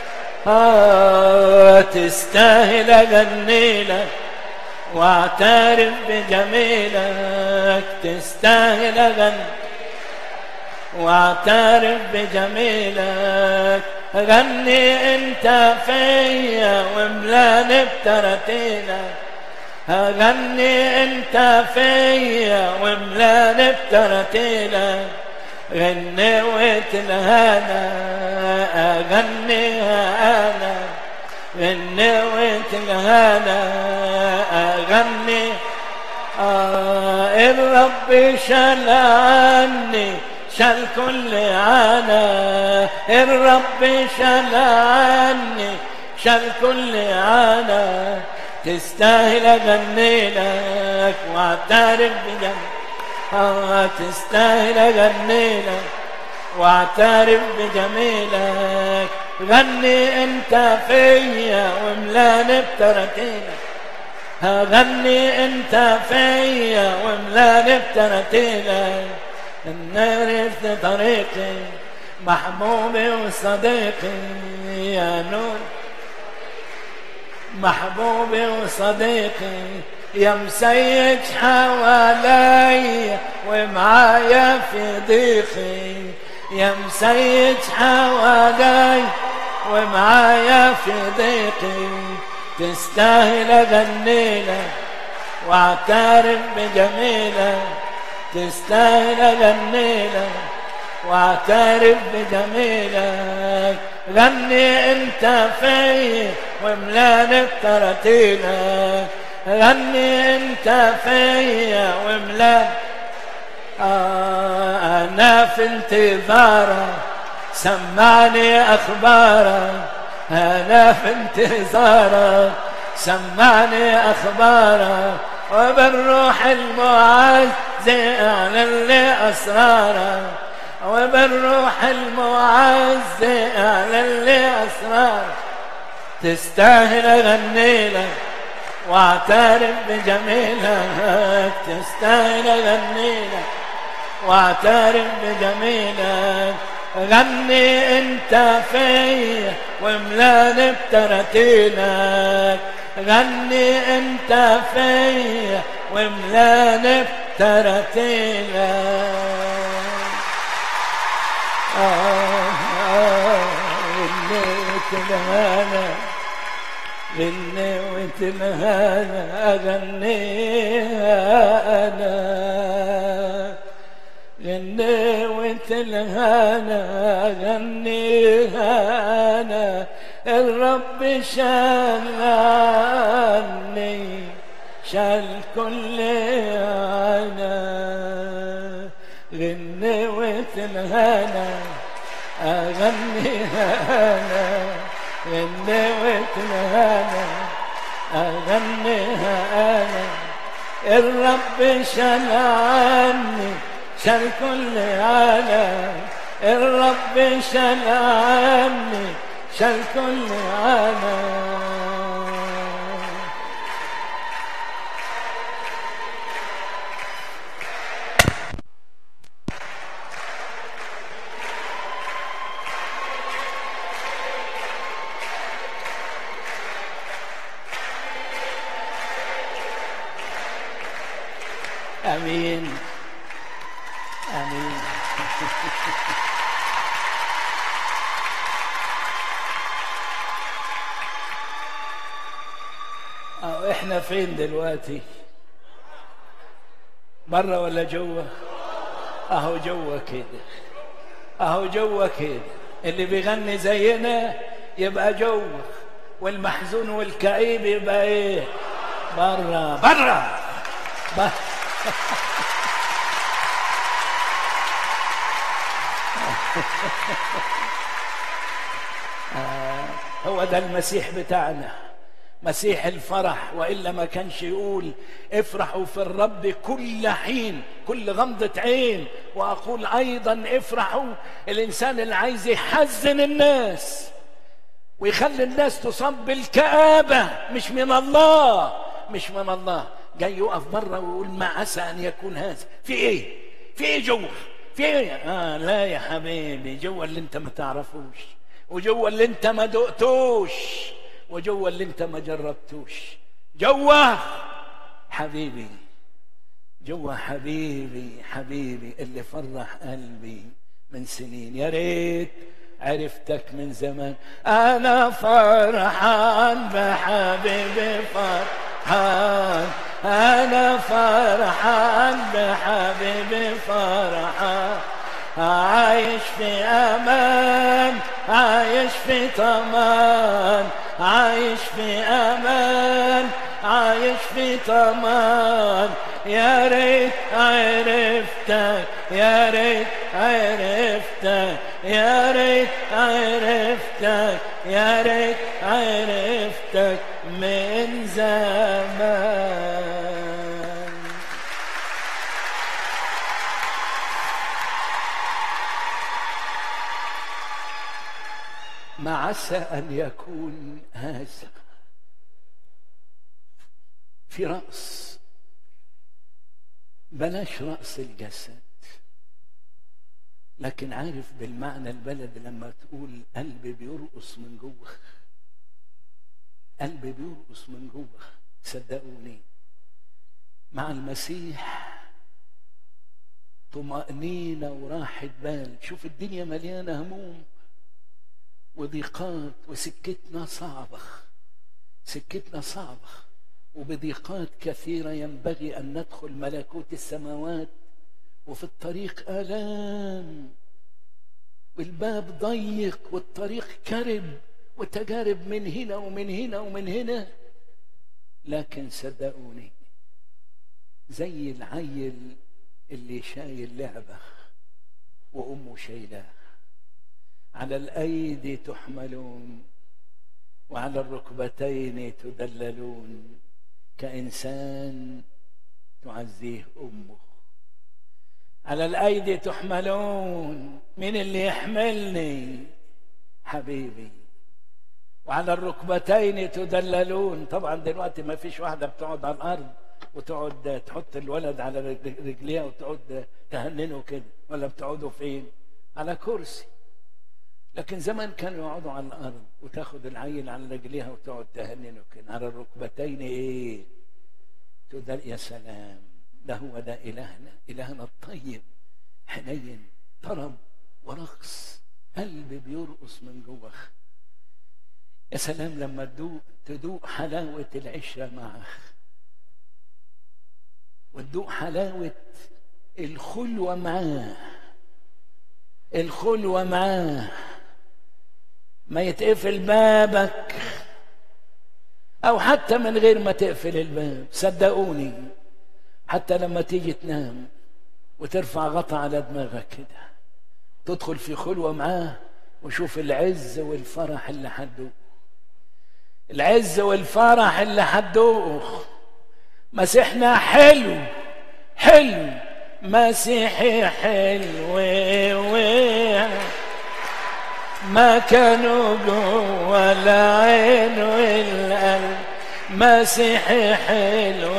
آه تستاهل اغني لك واعترف بجميلك تستاهل اغني واعترف بجميلك غني انت فيا وملاني بترتيلك غني انت فيا وملاني بترتيلك غني وتلهانا اغني انا غني وتلهانا اغني آه الرب شال عني شال كل عنا الرب شال عني شال كل عنا تستاهل اغني لك واعترف بجمالك آه تستاهل اغني لك واعترف بجميلك غني انت فيا وملاني بترتيلك غني انت فيا وملاني بترتيلك عرفت طريقي محبوبي وصديقي يا نور محبوبي وصديقي يا مسيج حوالي ومعايا في ضيقي يا مسيج حوالي ومعايا في ضيقي تستاهل اغني لك واعترف بجميلك تستاهل اغني لك واعترف بجميلك غني انت في وملاني بترتيلك غني انت فيا وملاني آه انا في انتظارك سمعني اخبارك انا في انتظارك سمعني اخبارك وبالروح المعز اعلن لي اسرارك وبالروح المعز اعلن لي اسرارك تستاهل اغني لك واعترف بجميلك تستاهل اغني لك واعترف بجميلك غني انت في وملاني بترتيلك غني انت في وملاني بترتيلك آه آه الهنا غني وتنهانا أغنيها أنا غني وتنهانا أغنيها أنا الرب شالني شال كل أنا غني وتنهانا أغنيها أنا غني وتنهانا أغنيها أنا الرب شال عني شال كل عالم الرب شال عني شال كل عالم امين امين أو احنا فين دلوقتي برا ولا جوا اهو جوا كده اهو جوا كده اللي بيغني زينا يبقى جوا والمحزون والكئيب يبقى ايه برا برا برا هو ده المسيح بتاعنا مسيح الفرح والا ما كانش يقول افرحوا في الرب كل حين كل غمضه عين واقول ايضا افرحوا الانسان اللي عايز يحزن الناس ويخلي الناس تصاب بالكآبة مش من الله مش من الله جاي يقف بره ويقول ما عسى ان يكون هذا في ايه في ايه جوه في ايه اه لا يا حبيبي جوه اللي انت ما تعرفوش وجوه اللي انت ما دقتوش وجوه اللي انت ما جربتوش جوه حبيبي جوه حبيبي حبيبي اللي فرح قلبي من سنين يا ريت عرفتك من زمان انا فرحان بحبيبي فرحان انا فرحان بحبيبي فرحان عايش في امان عايش في طمان عايش في امان عايش في طمان يا ريت عرفتك يا ريت عرفتك يا ريت عرفتك يا ريت عرفتك من زمان ما عسى أن يكون هذا في رأس بلاش رأس الجسد لكن عارف بالمعنى البلد لما تقول قلبي بيرقص من جوه قلبي بيرقص من جوه صدقوني مع المسيح طمأنينة وراحة بال شوف الدنيا مليانة هموم وضيقات وسكتنا صعبة سكتنا صعبة وبضيقات كثيرة ينبغي أن ندخل ملكوت السماوات وفي الطريق آلام والباب ضيق والطريق كرب وتجارب من هنا ومن هنا ومن هنا لكن صدقوني زي العيل اللي شايل لعبة وأمه شايلاه على الأيدي تحملون وعلى الركبتين تدللون كإنسان تعزيه أمه على الأيدي تحملون من اللي يحملني حبيبي وعلى الركبتين تدللون طبعا دلوقتي ما فيش واحدة بتقعد على الأرض وتقعد تحط الولد على رجليها وتقعد تهننه كده ولا بتقعدوا فين على كرسي لكن زمان كانوا يقعدوا على الارض وتاخد العيل على رجليها وتقعد تهننه كده على الركبتين ايه تقول يا سلام ده هو ده الهنا الهنا الطيب حنين طرب ورقص قلبي بيرقص من جوه يا سلام لما تدوق تدوق حلاوة العشرة معه وتدوق حلاوة الخلوة معاه الخلوة معاه ما يتقفل بابك او حتى من غير ما تقفل الباب صدقوني حتى لما تيجي تنام وترفع غطا على دماغك كده تدخل في خلوة معاه وشوف العز والفرح اللي حدوه العز والفرح اللي حدوه مسيحنا حلو حلو مسيحي حلو ما كانوا جوا العين والقلب مسيحي حلو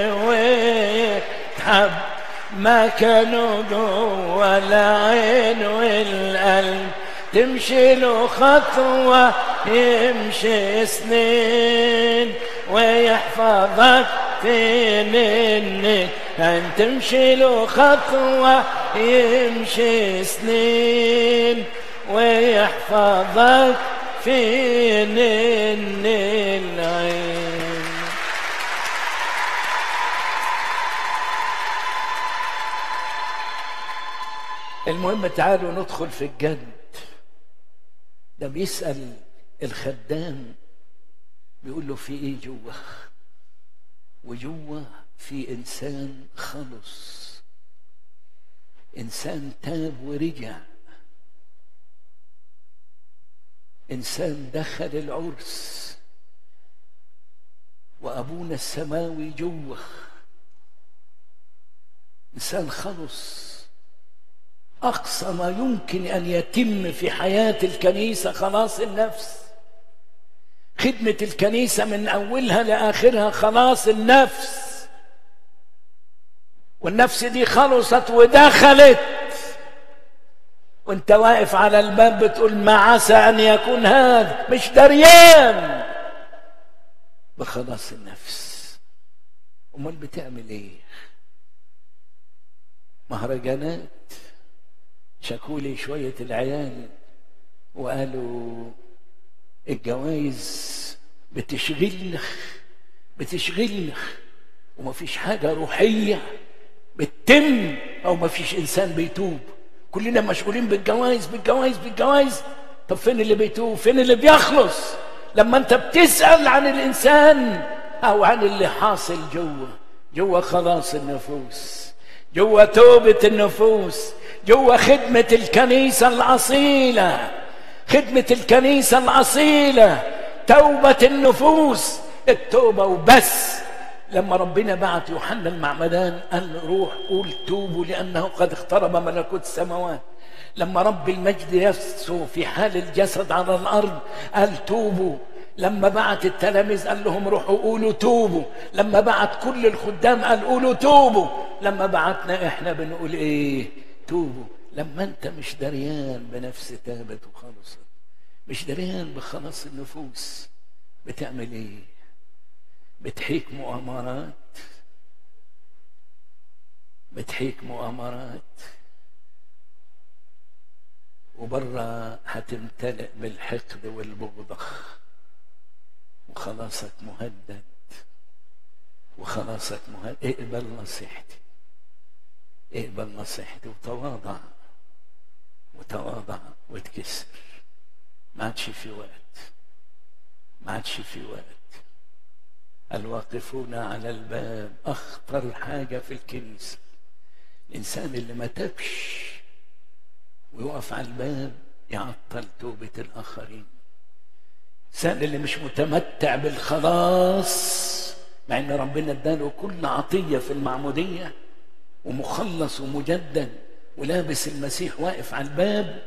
ويتحب ما كانوا جوا العين والقلب تمشي له خطوة يمشي سنين ويحفظك في ننك أن تمشي له خطوة يمشي سنين ويحفظك في نن العين المهم تعالوا ندخل في الجد ده بيسأل الخدام بيقول له في ايه جوه وجوه في انسان خلص انسان تاب ورجع انسان دخل العرس وابونا السماوي جوه انسان خلص اقصى ما يمكن ان يتم في حياه الكنيسه خلاص النفس خدمه الكنيسه من اولها لاخرها خلاص النفس والنفس دي خلصت ودخلت وانت واقف على الباب بتقول ما عسى ان يكون هذا مش دريان بخلاص النفس امال بتعمل ايه مهرجانات شكولي شوية العيال وقالوا الجوائز بتشغلنا بتشغلنا ومفيش حاجة روحية بتتم أو مفيش إنسان بيتوب كلنا مشغولين بالجوائز بالجوائز بالجوائز طب فين اللي بيتوب فين اللي بيخلص لما انت بتسأل عن الإنسان أو عن اللي حاصل جوه جوا خلاص النفوس جوا توبة النفوس جوا خدمة الكنيسة الأصيلة خدمة الكنيسة الأصيلة توبة النفوس التوبة وبس لما ربنا بعت يوحنا المعمدان قال له روح قول توبوا لأنه قد اقترب ملكوت السماوات لما رب المجد يسو في حال الجسد على الأرض قال توبوا لما بعت التلاميذ قال لهم روحوا قولوا توبوا لما بعت كل الخدام قال قولوا توبوا لما بعتنا احنا بنقول ايه توبوا لما انت مش دريان بنفس تابت وخلصت مش دريان بخلاص النفوس بتعمل ايه بتحيك مؤامرات بتحيك مؤامرات وبره هتمتلئ بالحقد والبغضة وخلاصك مهدد وخلاصك مهدد اقبل نصيحتي اقبل نصيحتي وتواضع وتواضع وتكسر ما عادش في وقت ما عادش في وقت الواقفون على الباب اخطر حاجه في الكنيسه الانسان اللي ما تبش ويقف على الباب يعطل توبه الاخرين الانسان اللي مش متمتع بالخلاص مع ان ربنا اداله كل عطيه في المعموديه ومخلص ومجدد ولابس المسيح واقف على الباب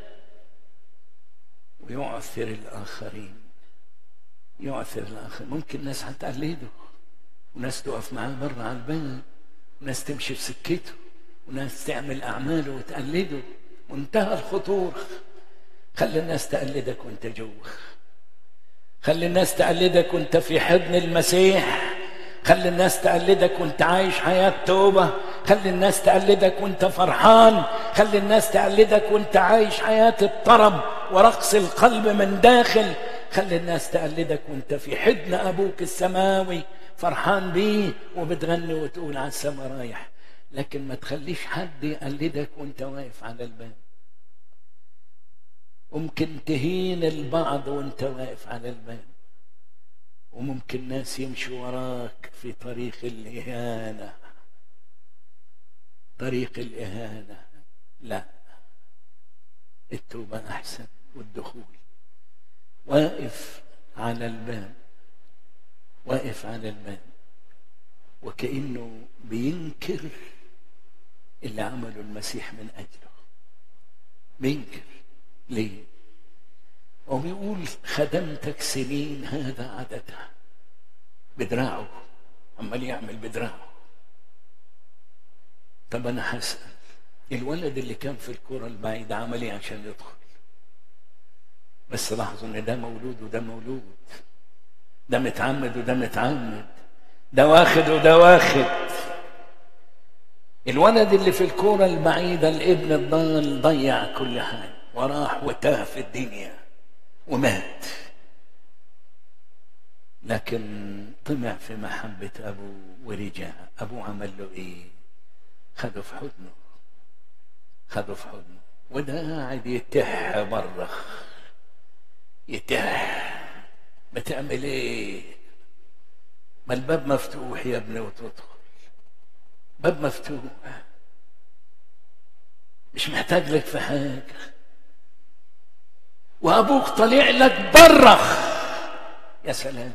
ويعثر الاخرين يعثر الاخر ممكن ناس هتقلده وناس تقف معاه بره على الباب وناس تمشي في سكته وناس تعمل اعماله وتقلده منتهى الخطوره خلي الناس تقلدك وانت جوه خلي الناس تقلدك وانت في حضن المسيح خلي الناس تقلدك وانت عايش حياة توبة خلي الناس تقلدك وانت فرحان خلي الناس تقلدك وانت عايش حياة الطرب ورقص القلب من داخل خلي الناس تقلدك وانت في حضن ابوك السماوي فرحان بيه وبتغني وتقول على السما رايح لكن ما تخليش حد يقلدك وانت واقف على الباب ممكن تهين البعض وانت واقف على الباب وممكن ناس يمشوا وراك في طريق الإهانة طريق الإهانة لا التوبة أحسن والدخول واقف على الباب واقف على الباب وكأنه بينكر اللي عمله المسيح من أجله بينكر ليه وبيقول خدمتك سنين هذا عددها بدراعه عمال يعمل بدراعه طب انا هسأل الولد اللي كان في الكرة البعيدة عمل ايه عشان يدخل بس لاحظوا ان ده مولود وده مولود ده متعمد وده متعمد ده واخد وده واخد الولد اللي في الكرة البعيدة الابن الضال ضيع كل حاجة وراح وتاه في الدنيا ومات لكن طمع في محبة أبوه ورجع أبوه عمل له إيه خده في حضنه خده في حضنه وده قاعد يتح بره يتح بتعمل ايه ما الباب مفتوح يا ابني وتدخل باب مفتوح مش محتاج لك في حاجه وابوك طالع لك بره يا سلام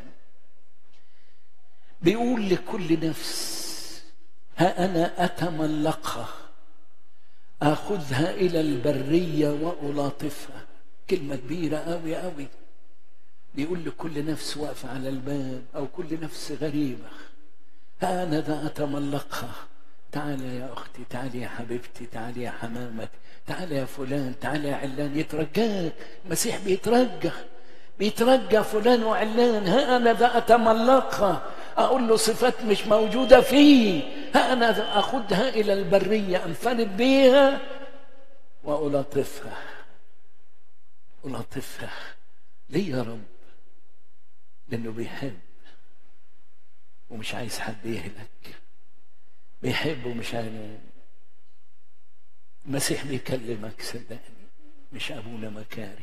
بيقول لكل نفس ها انا اتملقها اخذها الى البريه والاطفها كلمه كبيره قوي قوي بيقول لكل نفس واقفه على الباب او كل نفس غريبه ها انا ذا اتملقها تعالى يا اختي تعالي يا حبيبتي تعالي يا حمامتي تعالى يا فلان تعالى يا علان يترجاك المسيح بيترجى بيترجى فلان وعلان ها انا ذا اتملقها اقول له صفات مش موجوده فيه ها انا ذا اخدها الى البريه انفرد بيها والطفها الطفها ليه يا رب لانه بيحب ومش عايز حد يهلك بيحب ومش عايز المسيح بيكلمك صدقني مش ابونا مكاري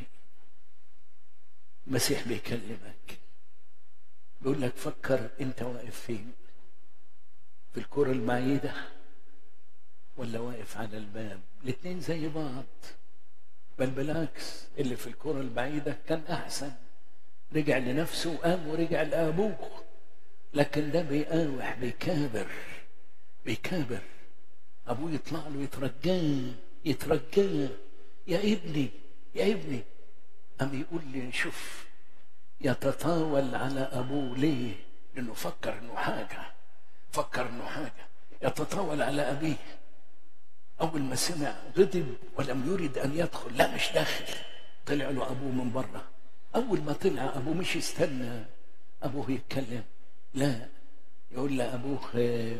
المسيح بيكلمك بيقول لك فكر انت واقف فين في الكرة البعيدة ولا واقف على الباب الاتنين زي بعض بل بالعكس اللي في الكرة البعيدة كان أحسن رجع لنفسه وقام ورجع لأبوه لكن ده بيقاوح بيكابر بيكابر أبوه يطلع له يترجاه يترجاه يا ابني يا ابني أم يقول لي شوف يتطاول على أبوه ليه؟ لأنه فكر إنه حاجة فكر إنه حاجة يتطاول على أبيه أول ما سمع غضب ولم يرد أن يدخل لا مش داخل طلع له أبوه من بره أول ما طلع أبوه مش يستنى أبوه يتكلم لا يقول لأبوه آه،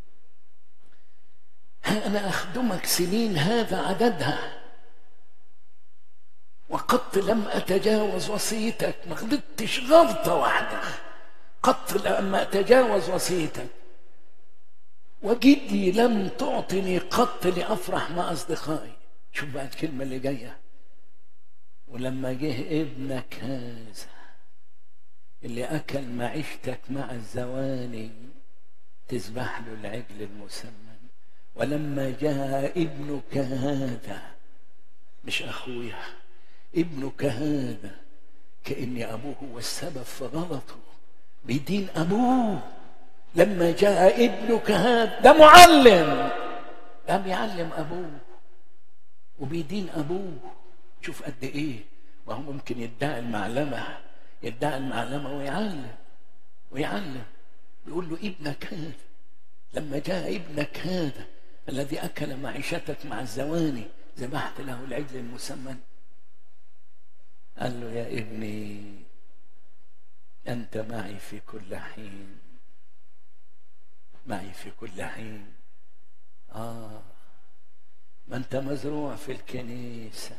ها أنا أخدمك سنين هذا عددها وقط لم أتجاوز وصيتك ما غلطتش غلطة واحدة قط لم أتجاوز وصيتك وجدي لم تعطني قط لأفرح مع أصدقائي شوف بقى الكلمة اللي جاية ولما جه ابنك هذا اللي أكل معيشتك مع الزواني تذبح له العجل المسمن ولما جاء ابنك هذا مش أخويا ابنك هذا كأن أبوه هو السبب في غلطه بيدين أبوه لما جاء ابنك هذا ده معلم ده بيعلم أبوه وبيدين أبوه شوف قد إيه وهو ممكن يدعي المعلمة يدعي المعلمة ويعلم ويعلم يقول له ابنك هذا لما جاء ابنك هذا الذي أكل معيشتك مع الزواني ذبحت له العجل المسمن قال له يا ابني أنت معي في كل حين معي في كل حين آه ما أنت مزروع في الكنيسة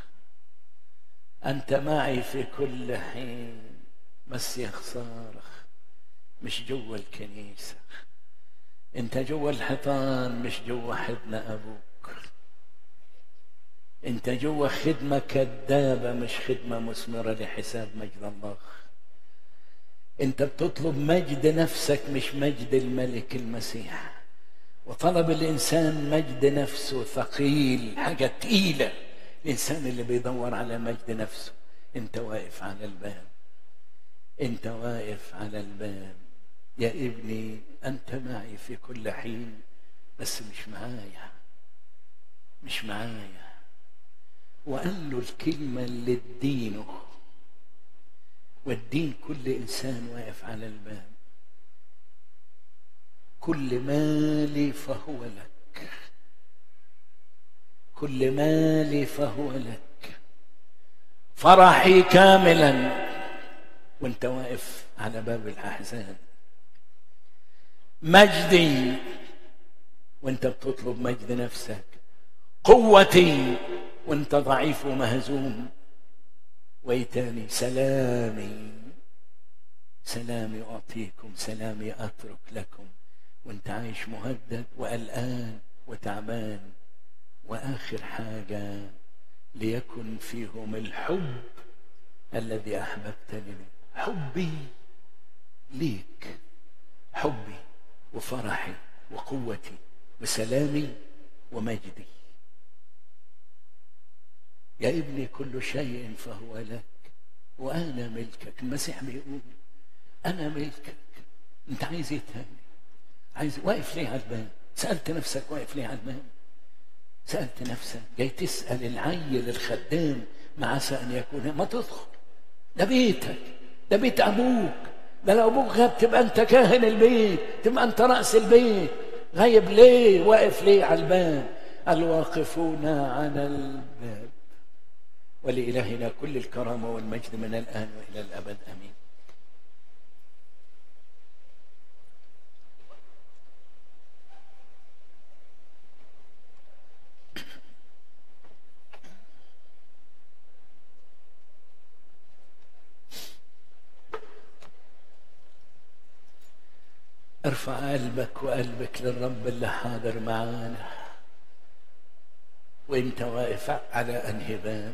أنت معي في كل حين بس يا خسارة مش جوا الكنيسة أنت جوا الحيطان مش جوا حضن أبوك أنت جوا خدمة كذابة مش خدمة مثمرة لحساب مجد الله أنت بتطلب مجد نفسك مش مجد الملك المسيح وطلب الإنسان مجد نفسه ثقيل حاجة تقيلة الإنسان اللي بيدور على مجد نفسه أنت واقف على الباب أنت واقف على الباب يا ابني أنت معي في كل حين بس مش معايا مش معايا وقال له الكلمة اللي تدينه والدين كل إنسان واقف على الباب كل مالي فهو لك كل مالي فهو لك فرحي كاملا وانت واقف على باب الأحزان مجدي وانت بتطلب مجد نفسك قوتي وانت ضعيف ومهزوم ويتاني سلامي سلامي أعطيكم سلامي أترك لكم وانت عايش مهدد وقلقان وتعبان وآخر حاجة ليكن فيهم الحب الذي أحببتني به حبي ليك حبي وفرحي وقوتي وسلامي ومجدي يا ابني كل شيء فهو لك وأنا ملكك المسيح بيقول أنا ملكك أنت عايز إيه تاني عايز واقف ليه على الباب سألت نفسك واقف ليه على الباب سألت نفسك جاي تسأل العيل الخدام ما عسى أن يكون ما تدخل ده بيتك ده بيت أبوك ده لو أبوك غاب تبقى أنت كاهن البيت تبقى أنت رأس البيت غايب ليه واقف ليه على الباب الواقفون على الباب ولإلهنا كل الكرامة والمجد من الآن وإلى الأبد آمين ارفع قلبك وقلبك للرب اللي حاضر معانا وانت واقف على انهي باب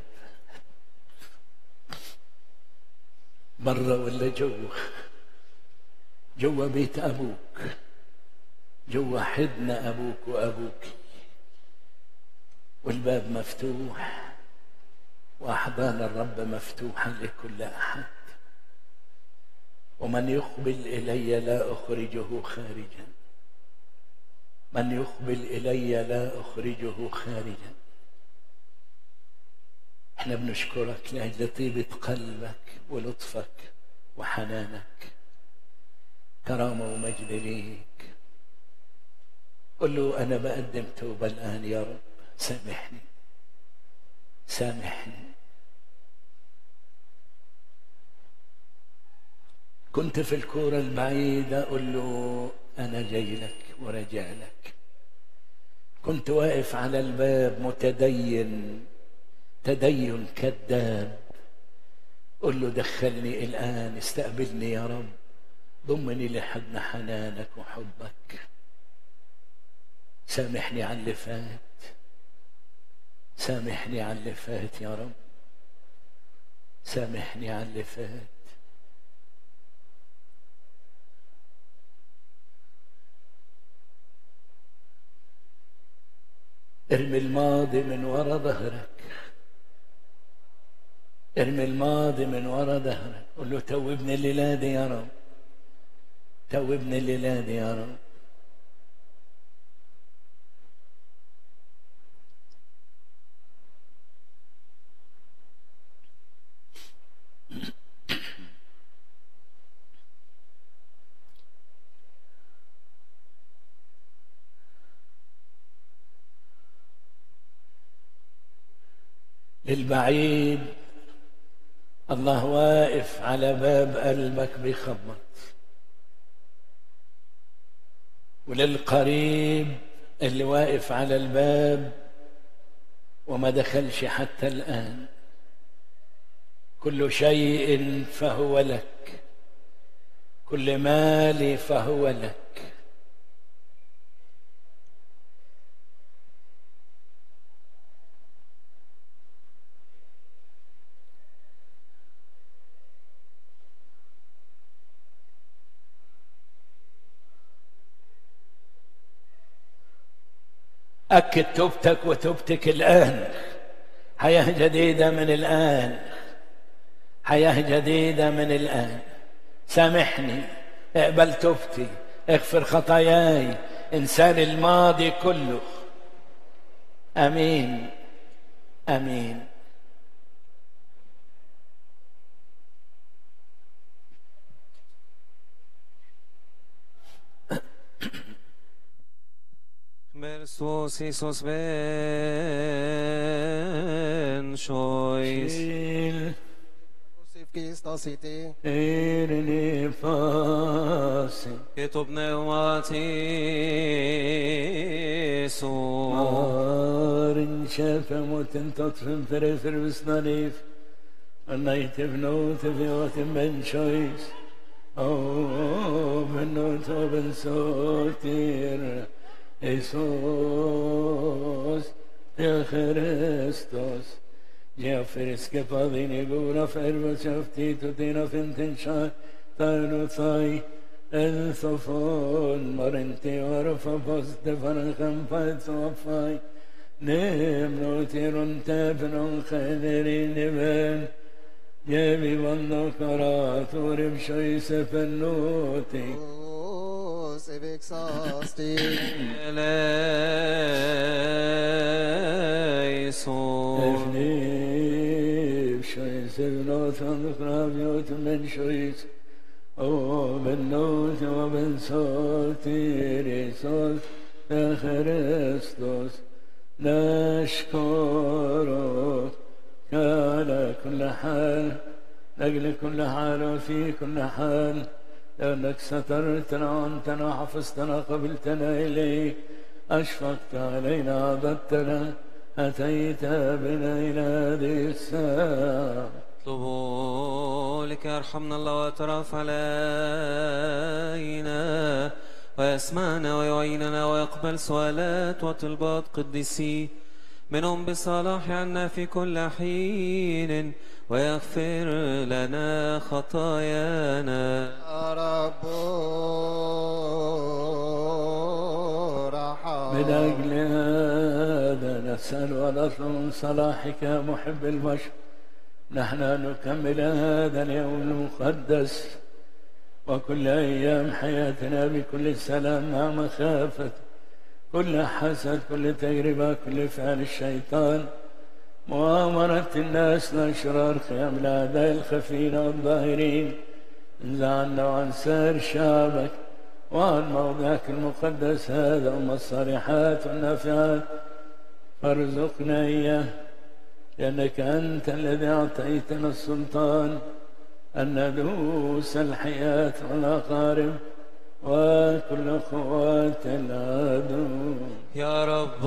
بره ولا جوه جوه بيت ابوك جوا حضن أبوك وأبوك والباب مفتوح وأحضان الرب مفتوحة لكل أحد ومن يقبل إلي لا أخرجه خارجا من يقبل إلي لا أخرجه خارجا احنا بنشكرك لأجل طيبة قلبك ولطفك وحنانك كرامة ومجد ليك قل له أنا بقدم توبة الآن يا رب سامحني سامحني كنت في الكورة البعيدة أقول له أنا جاي لك وراجع لك كنت واقف على الباب متدين تدين كذاب قل له دخلني الآن استقبلني يا رب ضمني لحضن حنانك وحبك سامحني على اللي فات سامحني على اللي فات يا رب سامحني على اللي فات ارمي الماضي من ورا ظهرك ارمي الماضي من ورا ظهرك قول له توبني الليله دي يا رب توبني الليله دي يا رب للبعيد الله واقف على باب قلبك بيخبط وللقريب اللي واقف على الباب وما دخلش حتى الآن كل شيء فهو لك كل مال فهو لك أكد توبتك وتوبتك الآن حياة جديدة من الآن حياة جديدة من الآن سامحني اقبل توبتي اغفر خطاياي إنسان الماضي كله أمين أمين Versus Isus ben choice. شيل Sif Kista City. إيرني فاسي كتب نواتيسو Maren kjæpe mot en tatt frem for ei forvisna liv. Og nei til vnå til vi har til menneskjøys. Og men nå tar vi så til Jesus. Ja, Kristus. Ja, friske på dine gode ferver, kjøft og dine finten skjær. Der og thai. En så fån, marenti og for poste for en kjempet så fai. نمر تيرون تابن خيرين نبان جابي والنكرات ورب شوي سفنوتي Oh, Sivik Sasti. eleison. افني بشوي سفنوت ونكراب يوت من شويس او بنوت وبن صوتي ريسوس يا خريستوس نشكرك على كل حال لأجل كل حال وفي كل حال لأنك سترتنا وأنتنا حفظتنا قبلتنا إليك أشفقت علينا عبدتنا أتيت بنا إلى هذه الساعة اطلبوا لك يرحمنا الله ويترف علينا ويسمعنا ويعيننا ويقبل سؤالات وطلبات قديسي منهم بصلاح عنا في كل حين ويغفر لنا خطايانا رب من أجل هذا نسأل ونطلب من صلاحك يا محب البشر نحن نكمل هذا اليوم المقدس وكل أيام حياتنا بكل سلام مع مخافة كل حسد كل تجربة كل فعل الشيطان مؤامرة الناس الأشرار قيام الأعداء الخفين والظاهرين انزع عنا وعن سائر شعبك وعن موضعك المقدس هذا أم الصالحات والنافعات فارزقنا إياه لأنك أنت الذي أعطيتنا السلطان أن ندوس الحياة والأقارب وكل قوات العدو يا رب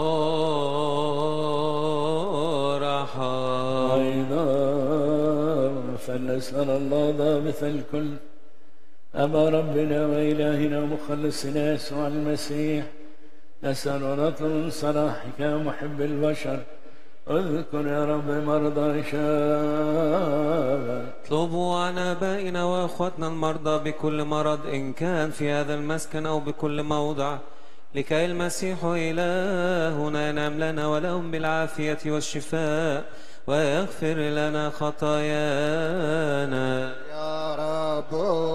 رحم أيضا فلنسأل الله ضابط الكل أبا ربنا وإلهنا ومخلصنا يسوع المسيح نسأل ونطلب من صلاحك يا محب البشر اذكر يا رب مرضى شابك اطلبوا عن آبائنا وأخواتنا المرضى بكل مرض إن كان في هذا المسكن أو بكل موضع لكي المسيح إلهنا ينعم لنا ولهم بالعافية والشفاء ويغفر لنا خطايانا يا رب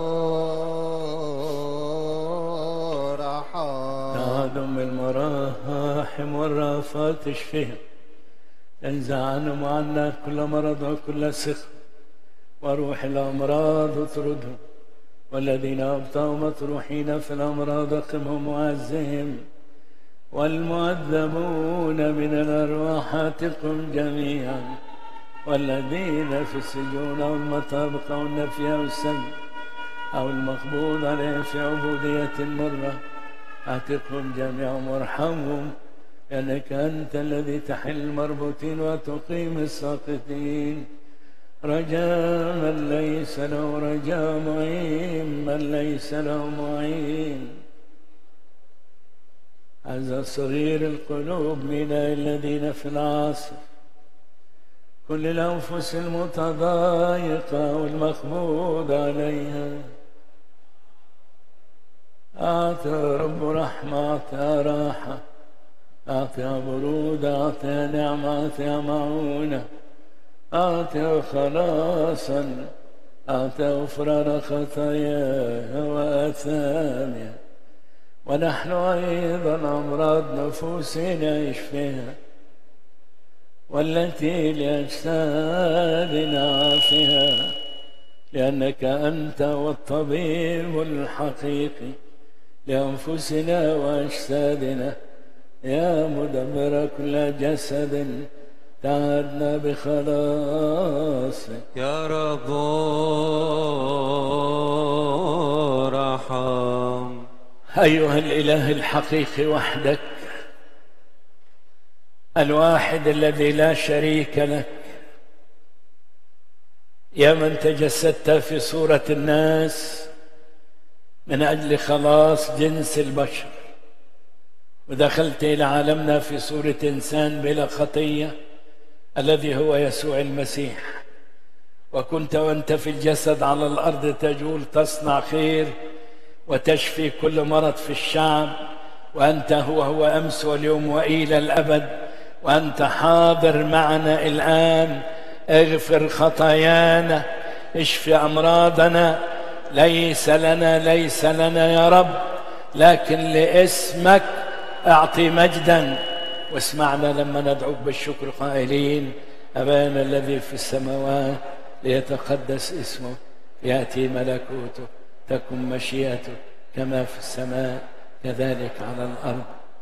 رحم تعالوا المراحم والرافات اشفهم انزع عنهم وعنا كل مرض وكل سخط وروح الأمراض اطردهم والذين أبطأوا مطروحين في الأمراض قمهم وعزهم والمعذبون من الأرواح اتقهم جميعا والذين في السجون أو المطابق أو النفي أو السجن أو المقبوض عليهم في عبودية مرة اعتقهم جميعا وارحمهم لأنك أنت الذي تحل المربوطين وتقيم الساقطين رجاء من ليس له رجاء معين من ليس له معين هذا صغير القلوب من الذين في العاصر كل الأنفس المتضايقة والمخبوض عليها أعطى رب رحمة أعطى راحة أعطى برود أعطى نعمة أعطى معونة أعطى خلاصا أعطى غفران خطاياها وآثامها ونحن أيضا أمراض نفوسنا يشفيها والتي لأجسادنا عافها لأنك أنت والطبيب الحقيقي لأنفسنا وأجسادنا يا مدبر كل جسد تعدنا بخلاصك يا رب رحم أيها الإله الحقيقي وحدك الواحد الذي لا شريك لك يا من تجسدت في صورة الناس من أجل خلاص جنس البشر ودخلت إلى عالمنا في صورة إنسان بلا خطية الذي هو يسوع المسيح وكنت وأنت في الجسد على الأرض تجول تصنع خير وتشفي كل مرض في الشعب وأنت هو هو أمس واليوم وإلى الأبد وأنت حاضر معنا الآن اغفر خطايانا اشفي أمراضنا ليس لنا ليس لنا يا رب لكن لاسمك أعطي مجدا واسمعنا لما ندعوك بالشكر قائلين أبانا الذي في السماوات ليتقدس اسمه يأتي ملكوته تكن مشيئته كما في السماء كذلك على الأرض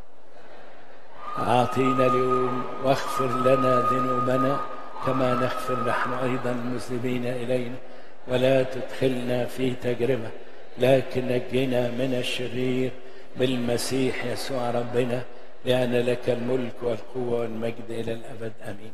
أعطينا اليوم واغفر لنا ذنوبنا كما نغفر نحن أيضا المذنبين إلينا ولا تدخلنا في تجربة لكن نجنا من الشرير بالمسيح يسوع ربنا لأن لك الملك والقوة والمجد إلى الأبد آمين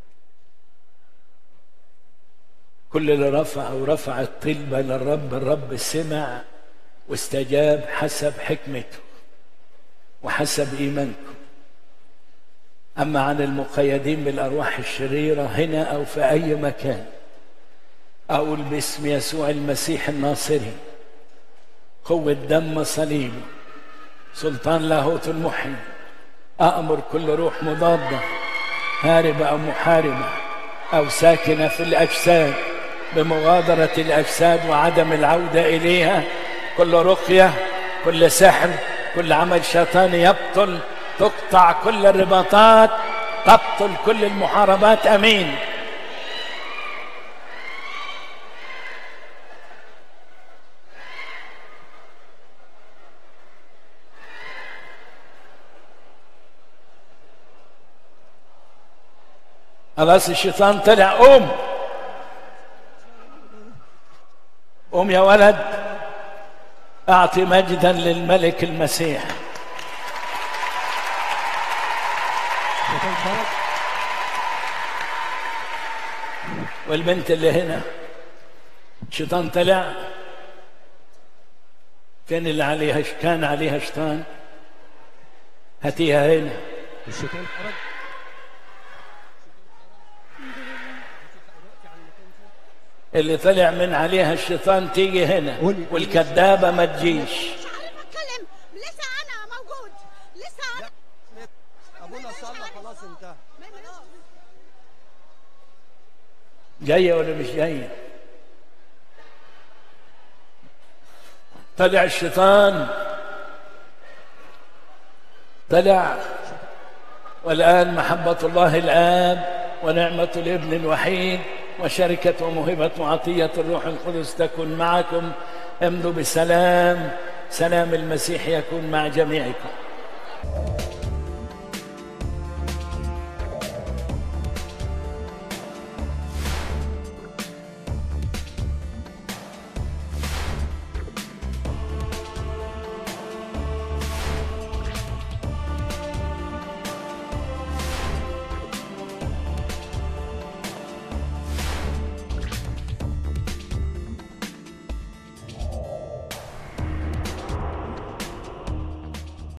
كل اللي رفع ورفع الطلبة للرب الرب سمع واستجاب حسب حكمته وحسب إيمانكم أما عن المقيدين بالأرواح الشريرة هنا أو في أي مكان أقول باسم يسوع المسيح الناصري قوة دم صليبي سلطان لاهوت المحي أأمر كل روح مضادة هاربة أو محاربة أو ساكنة في الأجساد بمغادرة الأجساد وعدم العودة إليها كل رقية كل سحر كل عمل شيطاني يبطل تقطع كل الرباطات تبطل كل المحاربات أمين خلاص الشيطان طلع قوم قوم يا ولد اعطي مجدا للملك المسيح والبنت اللي هنا الشيطان طلع فين اللي عليها كان عليها شيطان هاتيها هنا الشيطان خرج اللي طلع من عليها الشيطان تيجي هنا قولي. والكذابة ما تجيش مش عارف اتكلم لسه انا موجود لسه انا ابونا صلى خلاص انتهى جاية ولا مش جاية طلع الشيطان طلع والآن محبة الله الآب ونعمة الابن الوحيد وشركة وموهبة وعطية الروح القدس تكن معكم امضوا بسلام سلام المسيح يكون مع جميعكم